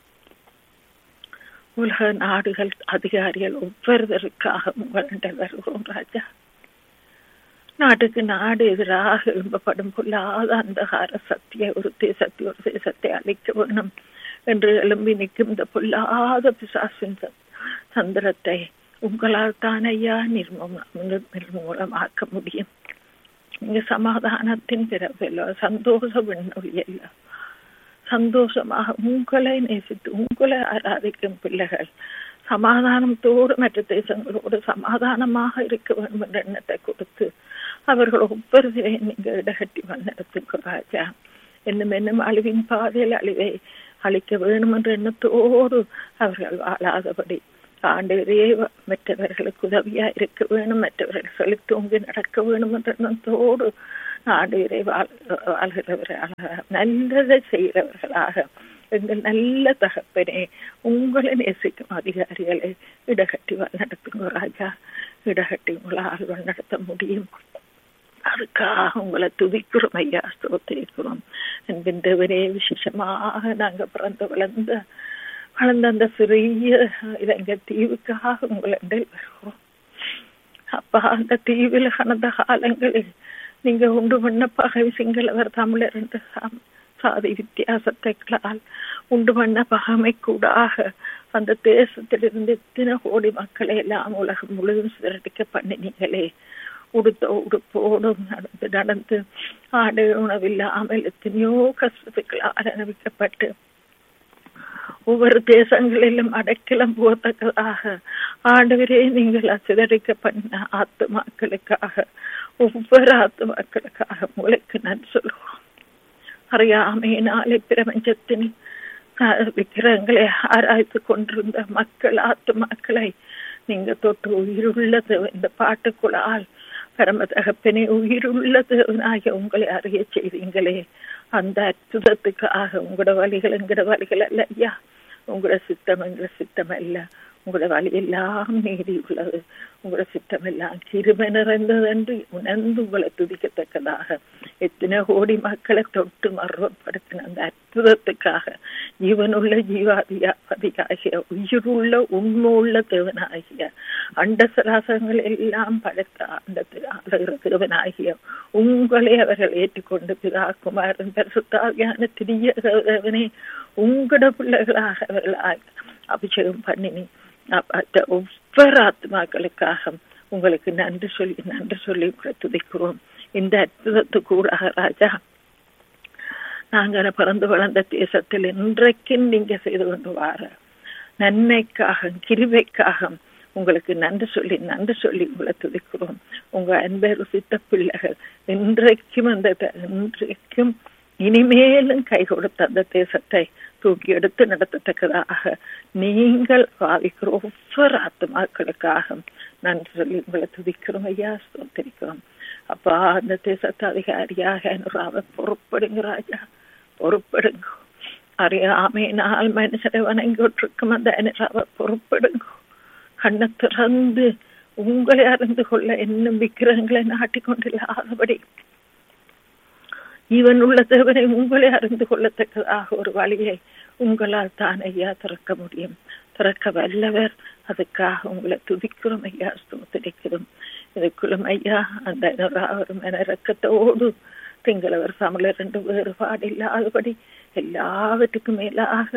உலக நாடுகள் அதிகாரிகள் ஒவ்வொருவருக்காக உங்களிடம் வருகிறோம் ராஜா நாட்டுக்கு நாடு எதிராக எழும்பப்படும் பொல்லாத அந்தகார சக்தியை ஒரு தேசத்தை ஒரு தேசத்தை அழிக்க வேணும் என்று எழும்பி நிற்கும் இந்த பொல்லாத பிசாசின் சந்திரத்தை உங்களால் தான் ஐயா நிர்மூலம் நிர்மூலமாக்க முடியும் நீங்க சமாதானத்தின் பிறவில்ல சந்தோஷ விண்ணொழியல்ல சந்தோஷமாக உங்களை நேசித்து உங்களை ஆராதிக்கும் பிள்ளைகள் சமாதானத்தோடு மற்ற தேசங்களோடு சமாதானமாக இருக்க வேண்டும் என்ற எண்ணத்தை கொடுத்து அவர்கள் ஒவ்வொருவரையும் நீங்க இடகட்டி வழிநடத்துங்க ராஜா என்னும் என்னும் அழிவின் பாதையில் அழிவை அழிக்க வேண்டும் என்ற எண்ணத்தோடு அவர்கள் வாழாதபடி ஆண்டவரே மற்றவர்களுக்கு உதவியா இருக்க வேணும் மற்றவர்கள் செலுத்தோங்கி நடக்க வேணும் என்ற எண்ணத்தோடு ஆண்டவரை வாழ்கிறவர்களாக நல்லதை செய்கிறவர்களாக எங்கள் நல்ல தகப்பனே உங்களை நேசிக்கும் அதிகாரிகளை இடகட்டி நடத்துங்க ராஜா இடகட்டி உங்களால் நடத்த முடியும் அதுக்காக உங்களை துதிக்கிறோம் ஐயா ஸ்தோத்திரிக்கிறோம் என்கின்றவரே விசேஷமாக நாங்க பிறந்து வளர்ந்த வளர்ந்த அந்த சிறிய இலங்கை தீவுக்காக உங்களிடம் வருகிறோம் அப்பா அந்த தீவில் கடந்த காலங்களில் நீங்க உண்டு பண்ண பகை சிங்களவர் தமிழர் என்ற சாதி வித்தியாசத்தைகளால் உண்டு பண்ண பகமை கூடாக அந்த தேசத்திலிருந்து எத்தனை கோடி மக்களை எல்லாம் உலகம் முழுவதும் சிரட்டிக்க பண்ணினீங்களே உடுத்த உடுப்போடும் நடந்து நடந்து ஆடு உணவில்லாமல் எத்தனையோ கஷ்டத்துக்களால் அனுபவிக்கப்பட்டு ஒவ்வொரு தேசங்களிலும் அடைக்கலம் போகத்தக்கதாக ஆண்டவரே நீங்கள் சிதறிக்க பண்ண ஆத்துமாக்களுக்காக ஒவ்வொரு ஆத்துமாக்களுக்காக உங்களுக்கு நான் சொல்லுவோம் அறியாமையினாலே பிரபஞ்சத்தின் விக்கிரகங்களை ஆராய்த்து கொண்டிருந்த மக்கள் ஆத்துமாக்களை நீங்க தொட்டு உயிருள்ளது இந்த பாட்டுக்குள்ளால் பரம தகப்பனே உயிருள்ளது ஆகிய உங்களை அறிய செய்தீங்களே அந்த அற்புதத்துக்காக உங்களோட வழிகள் எங்கட வழிகள் அல்ல ஐயா உங்களோட சித்தம் எங்களோட சித்தம் அல்ல உங்களோட வழி எல்லாம் நீதி உள்ளது உங்களோட சித்தம் எல்லாம் கிருமை நிறைந்தது என்று உணர்ந்து உங்களை துதிக்கத்தக்கதாக எத்தனை கோடி மக்களை தொட்டு மர்வப்படுத்தின அந்த அற்புதத்துக்காக ஜீவனுள்ள ஜீவாதியா பதிகாகிய உயிருள்ள உண்மையுள்ள தேவனாகிய அண்ட சராசங்கள் எல்லாம் படைத்த அந்த தேவனாகிய உங்களை அவர்கள் ஏற்றுக்கொண்டு பிதா குமாரன் பரிசுத்தாகியான திரிய தேவனே உங்களோட பிள்ளைகளாக அவர்கள் அபிஷேகம் பண்ணினி ஒவ்வொரு ஆத்மாக்களுக்காக உங்களுக்கு நன்றி சொல்லி நன்றி சொல்லி துதிக்கிறோம் இந்த அற்புதத்து கூட ராஜா நாங்கள் பிறந்து வளர்ந்த தேசத்தில் இன்றைக்கும் நீங்க செய்து கொண்டு வார நன்மைக்காக கிருவைக்காக உங்களுக்கு நன்றி சொல்லி நன்றி சொல்லி உங்களை துதிக்கிறோம் உங்க அன்பை ருசித்த பிள்ளைகள் இன்றைக்கும் அந்த இன்றைக்கும் இனிமேலும் கை கொடுத்த அந்த தேசத்தை தூக்கி எடுத்து நடத்தத்தக்கதாக நீங்கள் பாவிக்கிற ஒவ்வொரு ஆத்மாக்களுக்காக நன்றி சொல்லி உங்களை துதிக்கிறோம் ஐயா ஸ்தோத்திரிக்கிறோம் அப்பா அந்த தேசத்து அதிகாரியாக என்னோட பொறுப்படுங்க ராஜா பொறுப்படுங்க அறியாமையினால் மனுஷரை வணங்கிட்டிருக்கும் அந்த அனுராவை பொறுப்படுங்க கண்ணை திறந்து உங்களை அறிந்து கொள்ள இன்னும் விக்கிரகங்களை நாட்டிக்கொண்டில்லாதபடி இவன் உள்ள தேவனை உங்களை அறிந்து கொள்ளத்தக்கதாக ஒரு வழியை உங்களால் தான் ஐயா திறக்க முடியும் திறக்க வல்லவர் அதுக்காக உங்களை துதிக்கிறோம் ஐயா ஸ்தோத்திரிக்கிறோம் இதுக்குள்ளும் ஐயா அந்த ஒரு மனரக்கத்தோடு திங்களவர் தமிழர் ரெண்டு வேறுபாடு இல்லாதபடி எல்லாவற்றுக்கும் மேலாக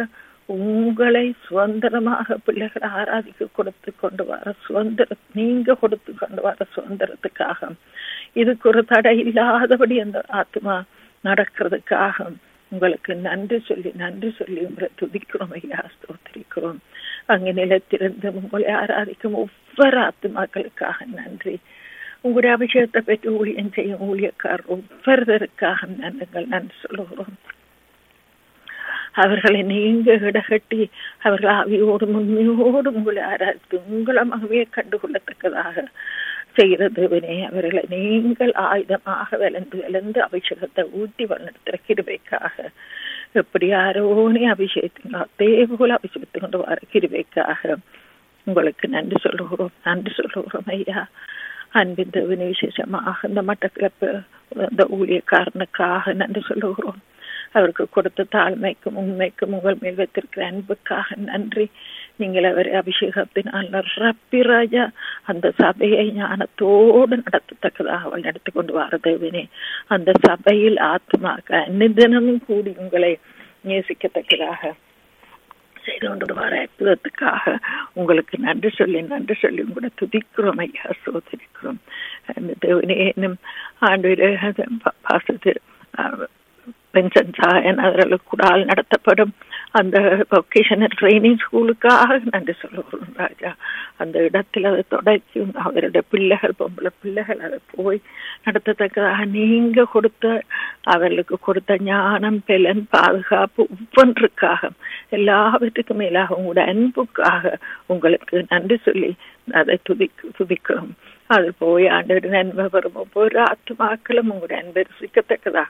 உங்களை சுதந்திரமாக பிள்ளைகள் ஆராதிக்க கொடுத்து கொண்டு வர சுதந்திர நீங்க கொடுத்து கொண்டு வர சுதந்திரத்துக்காக இதுக்கு ஒரு தடை இல்லாதபடி அந்த ஆத்மா நடக்கிறதுக்காக உங்களுக்கு நன்றி சொல்லி நன்றி சொல்லி உங்களை துதிக்கிறோம் ஐயா ஸ்தோத்திரிக்கிறோம் அங்கு நிலத்திலிருந்து உங்களை ஆராதிக்கும் ஒவ்வொரு ஆத்மாக்களுக்காக நன்றி உங்களுடைய அபிஷேகத்தை பெற்று ஊழியம் செய்யும் ஊழியக்காரர் ஒவ்வொருவருக்காக நன்றிகள் நன்றி சொல்லுகிறோம் அவர்களை நீங்க இடகட்டி அவர்கள் ஆவியோடும் உண்மையோடும் உங்களை ஆராய்த்து உங்களை மகவே கண்டுகொள்ளத்தக்கதாக செய்கிறது அவர்களை நீங்கள் ஆயுதமாக விளைந்து விளைந்து அபிஷேகத்தை ஊட்டி வளர்த்துற கிருபைக்காக எப்படி யாரோனே அபிஷேகத்தின் அதே போல அபிஷேகத்தை கொண்டு வர கிருபைக்காக உங்களுக்கு நன்றி சொல்லுகிறோம் நன்றி சொல்லுகிறோம் ஐயா அன்பின் தேவனி விசேஷமாக இந்த மட்டக்கிழப்பு இந்த ஊழியக்காரனுக்காக நன்றி சொல்லுகிறோம் அவருக்கு கொடுத்த தாழ்மைக்கும் உண்மைக்கும் உங்கள் மேல் வைத்திருக்கிற அன்புக்காக நன்றி நீங்கள் அவரை அபிஷேகத்தினால் ரப்பிராஜா அந்த சபையை ஞானத்தோடு நடத்தத்தக்கதாக அவள் நடத்தி கொண்டு வர தேவனே அந்த சபையில் ஆத்மாக்க அன்னிதனமும் கூடி உங்களை நேசிக்கத்தக்கதாக செய்து கொண்டு வர அற்புதத்துக்காக உங்களுக்கு நன்றி சொல்லி நன்றி சொல்லி உங்களை துதிக்கிறோம் ஐயா சோதரிக்கிறோம் தேவனேனும் ஆண்டு பாசத்தில் பென்சன் சாயன் அவர்களுக்குடால் நடத்தப்படும் அந்த வொகேஷனல் ட்ரைனிங் ஸ்கூலுக்காக நன்றி சொல்லுகிறோம் ராஜா அந்த இடத்தில் அதை தொடக்கி அவருடைய பிள்ளைகள் பொம்பளை பிள்ளைகள் அதை போய் நடத்தத்தக்கதாக நீங்க கொடுத்த அவர்களுக்கு கொடுத்த ஞானம் பெலன் பாதுகாப்பு ஒவ்வொன்றுக்காக எல்லாவற்றுக்கும் மேலாக உங்களோட அன்புக்காக உங்களுக்கு நன்றி சொல்லி அதை துதிக்கு துதிக்கிறோம் அது போய் ஆண்டு நன்மை வரும் ஒவ்வொரு ஆத்மாக்களும் உங்களுடைய அன்பை ருசிக்கத்தக்கதாக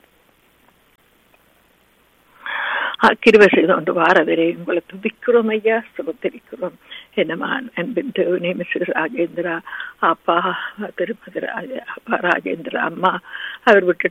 கிருவை செய்து கொண்டு வாரவரை உங்களை துதிக்கிறோம் ஐயா சுகத்திரிக்கிறோம் என்னமா அன்பின் தேவனே மிஸ்டர் ராஜேந்திரா அப்பா திருமதி ராஜ அப்பா ராஜேந்திரா அம்மா அவர் விட்டு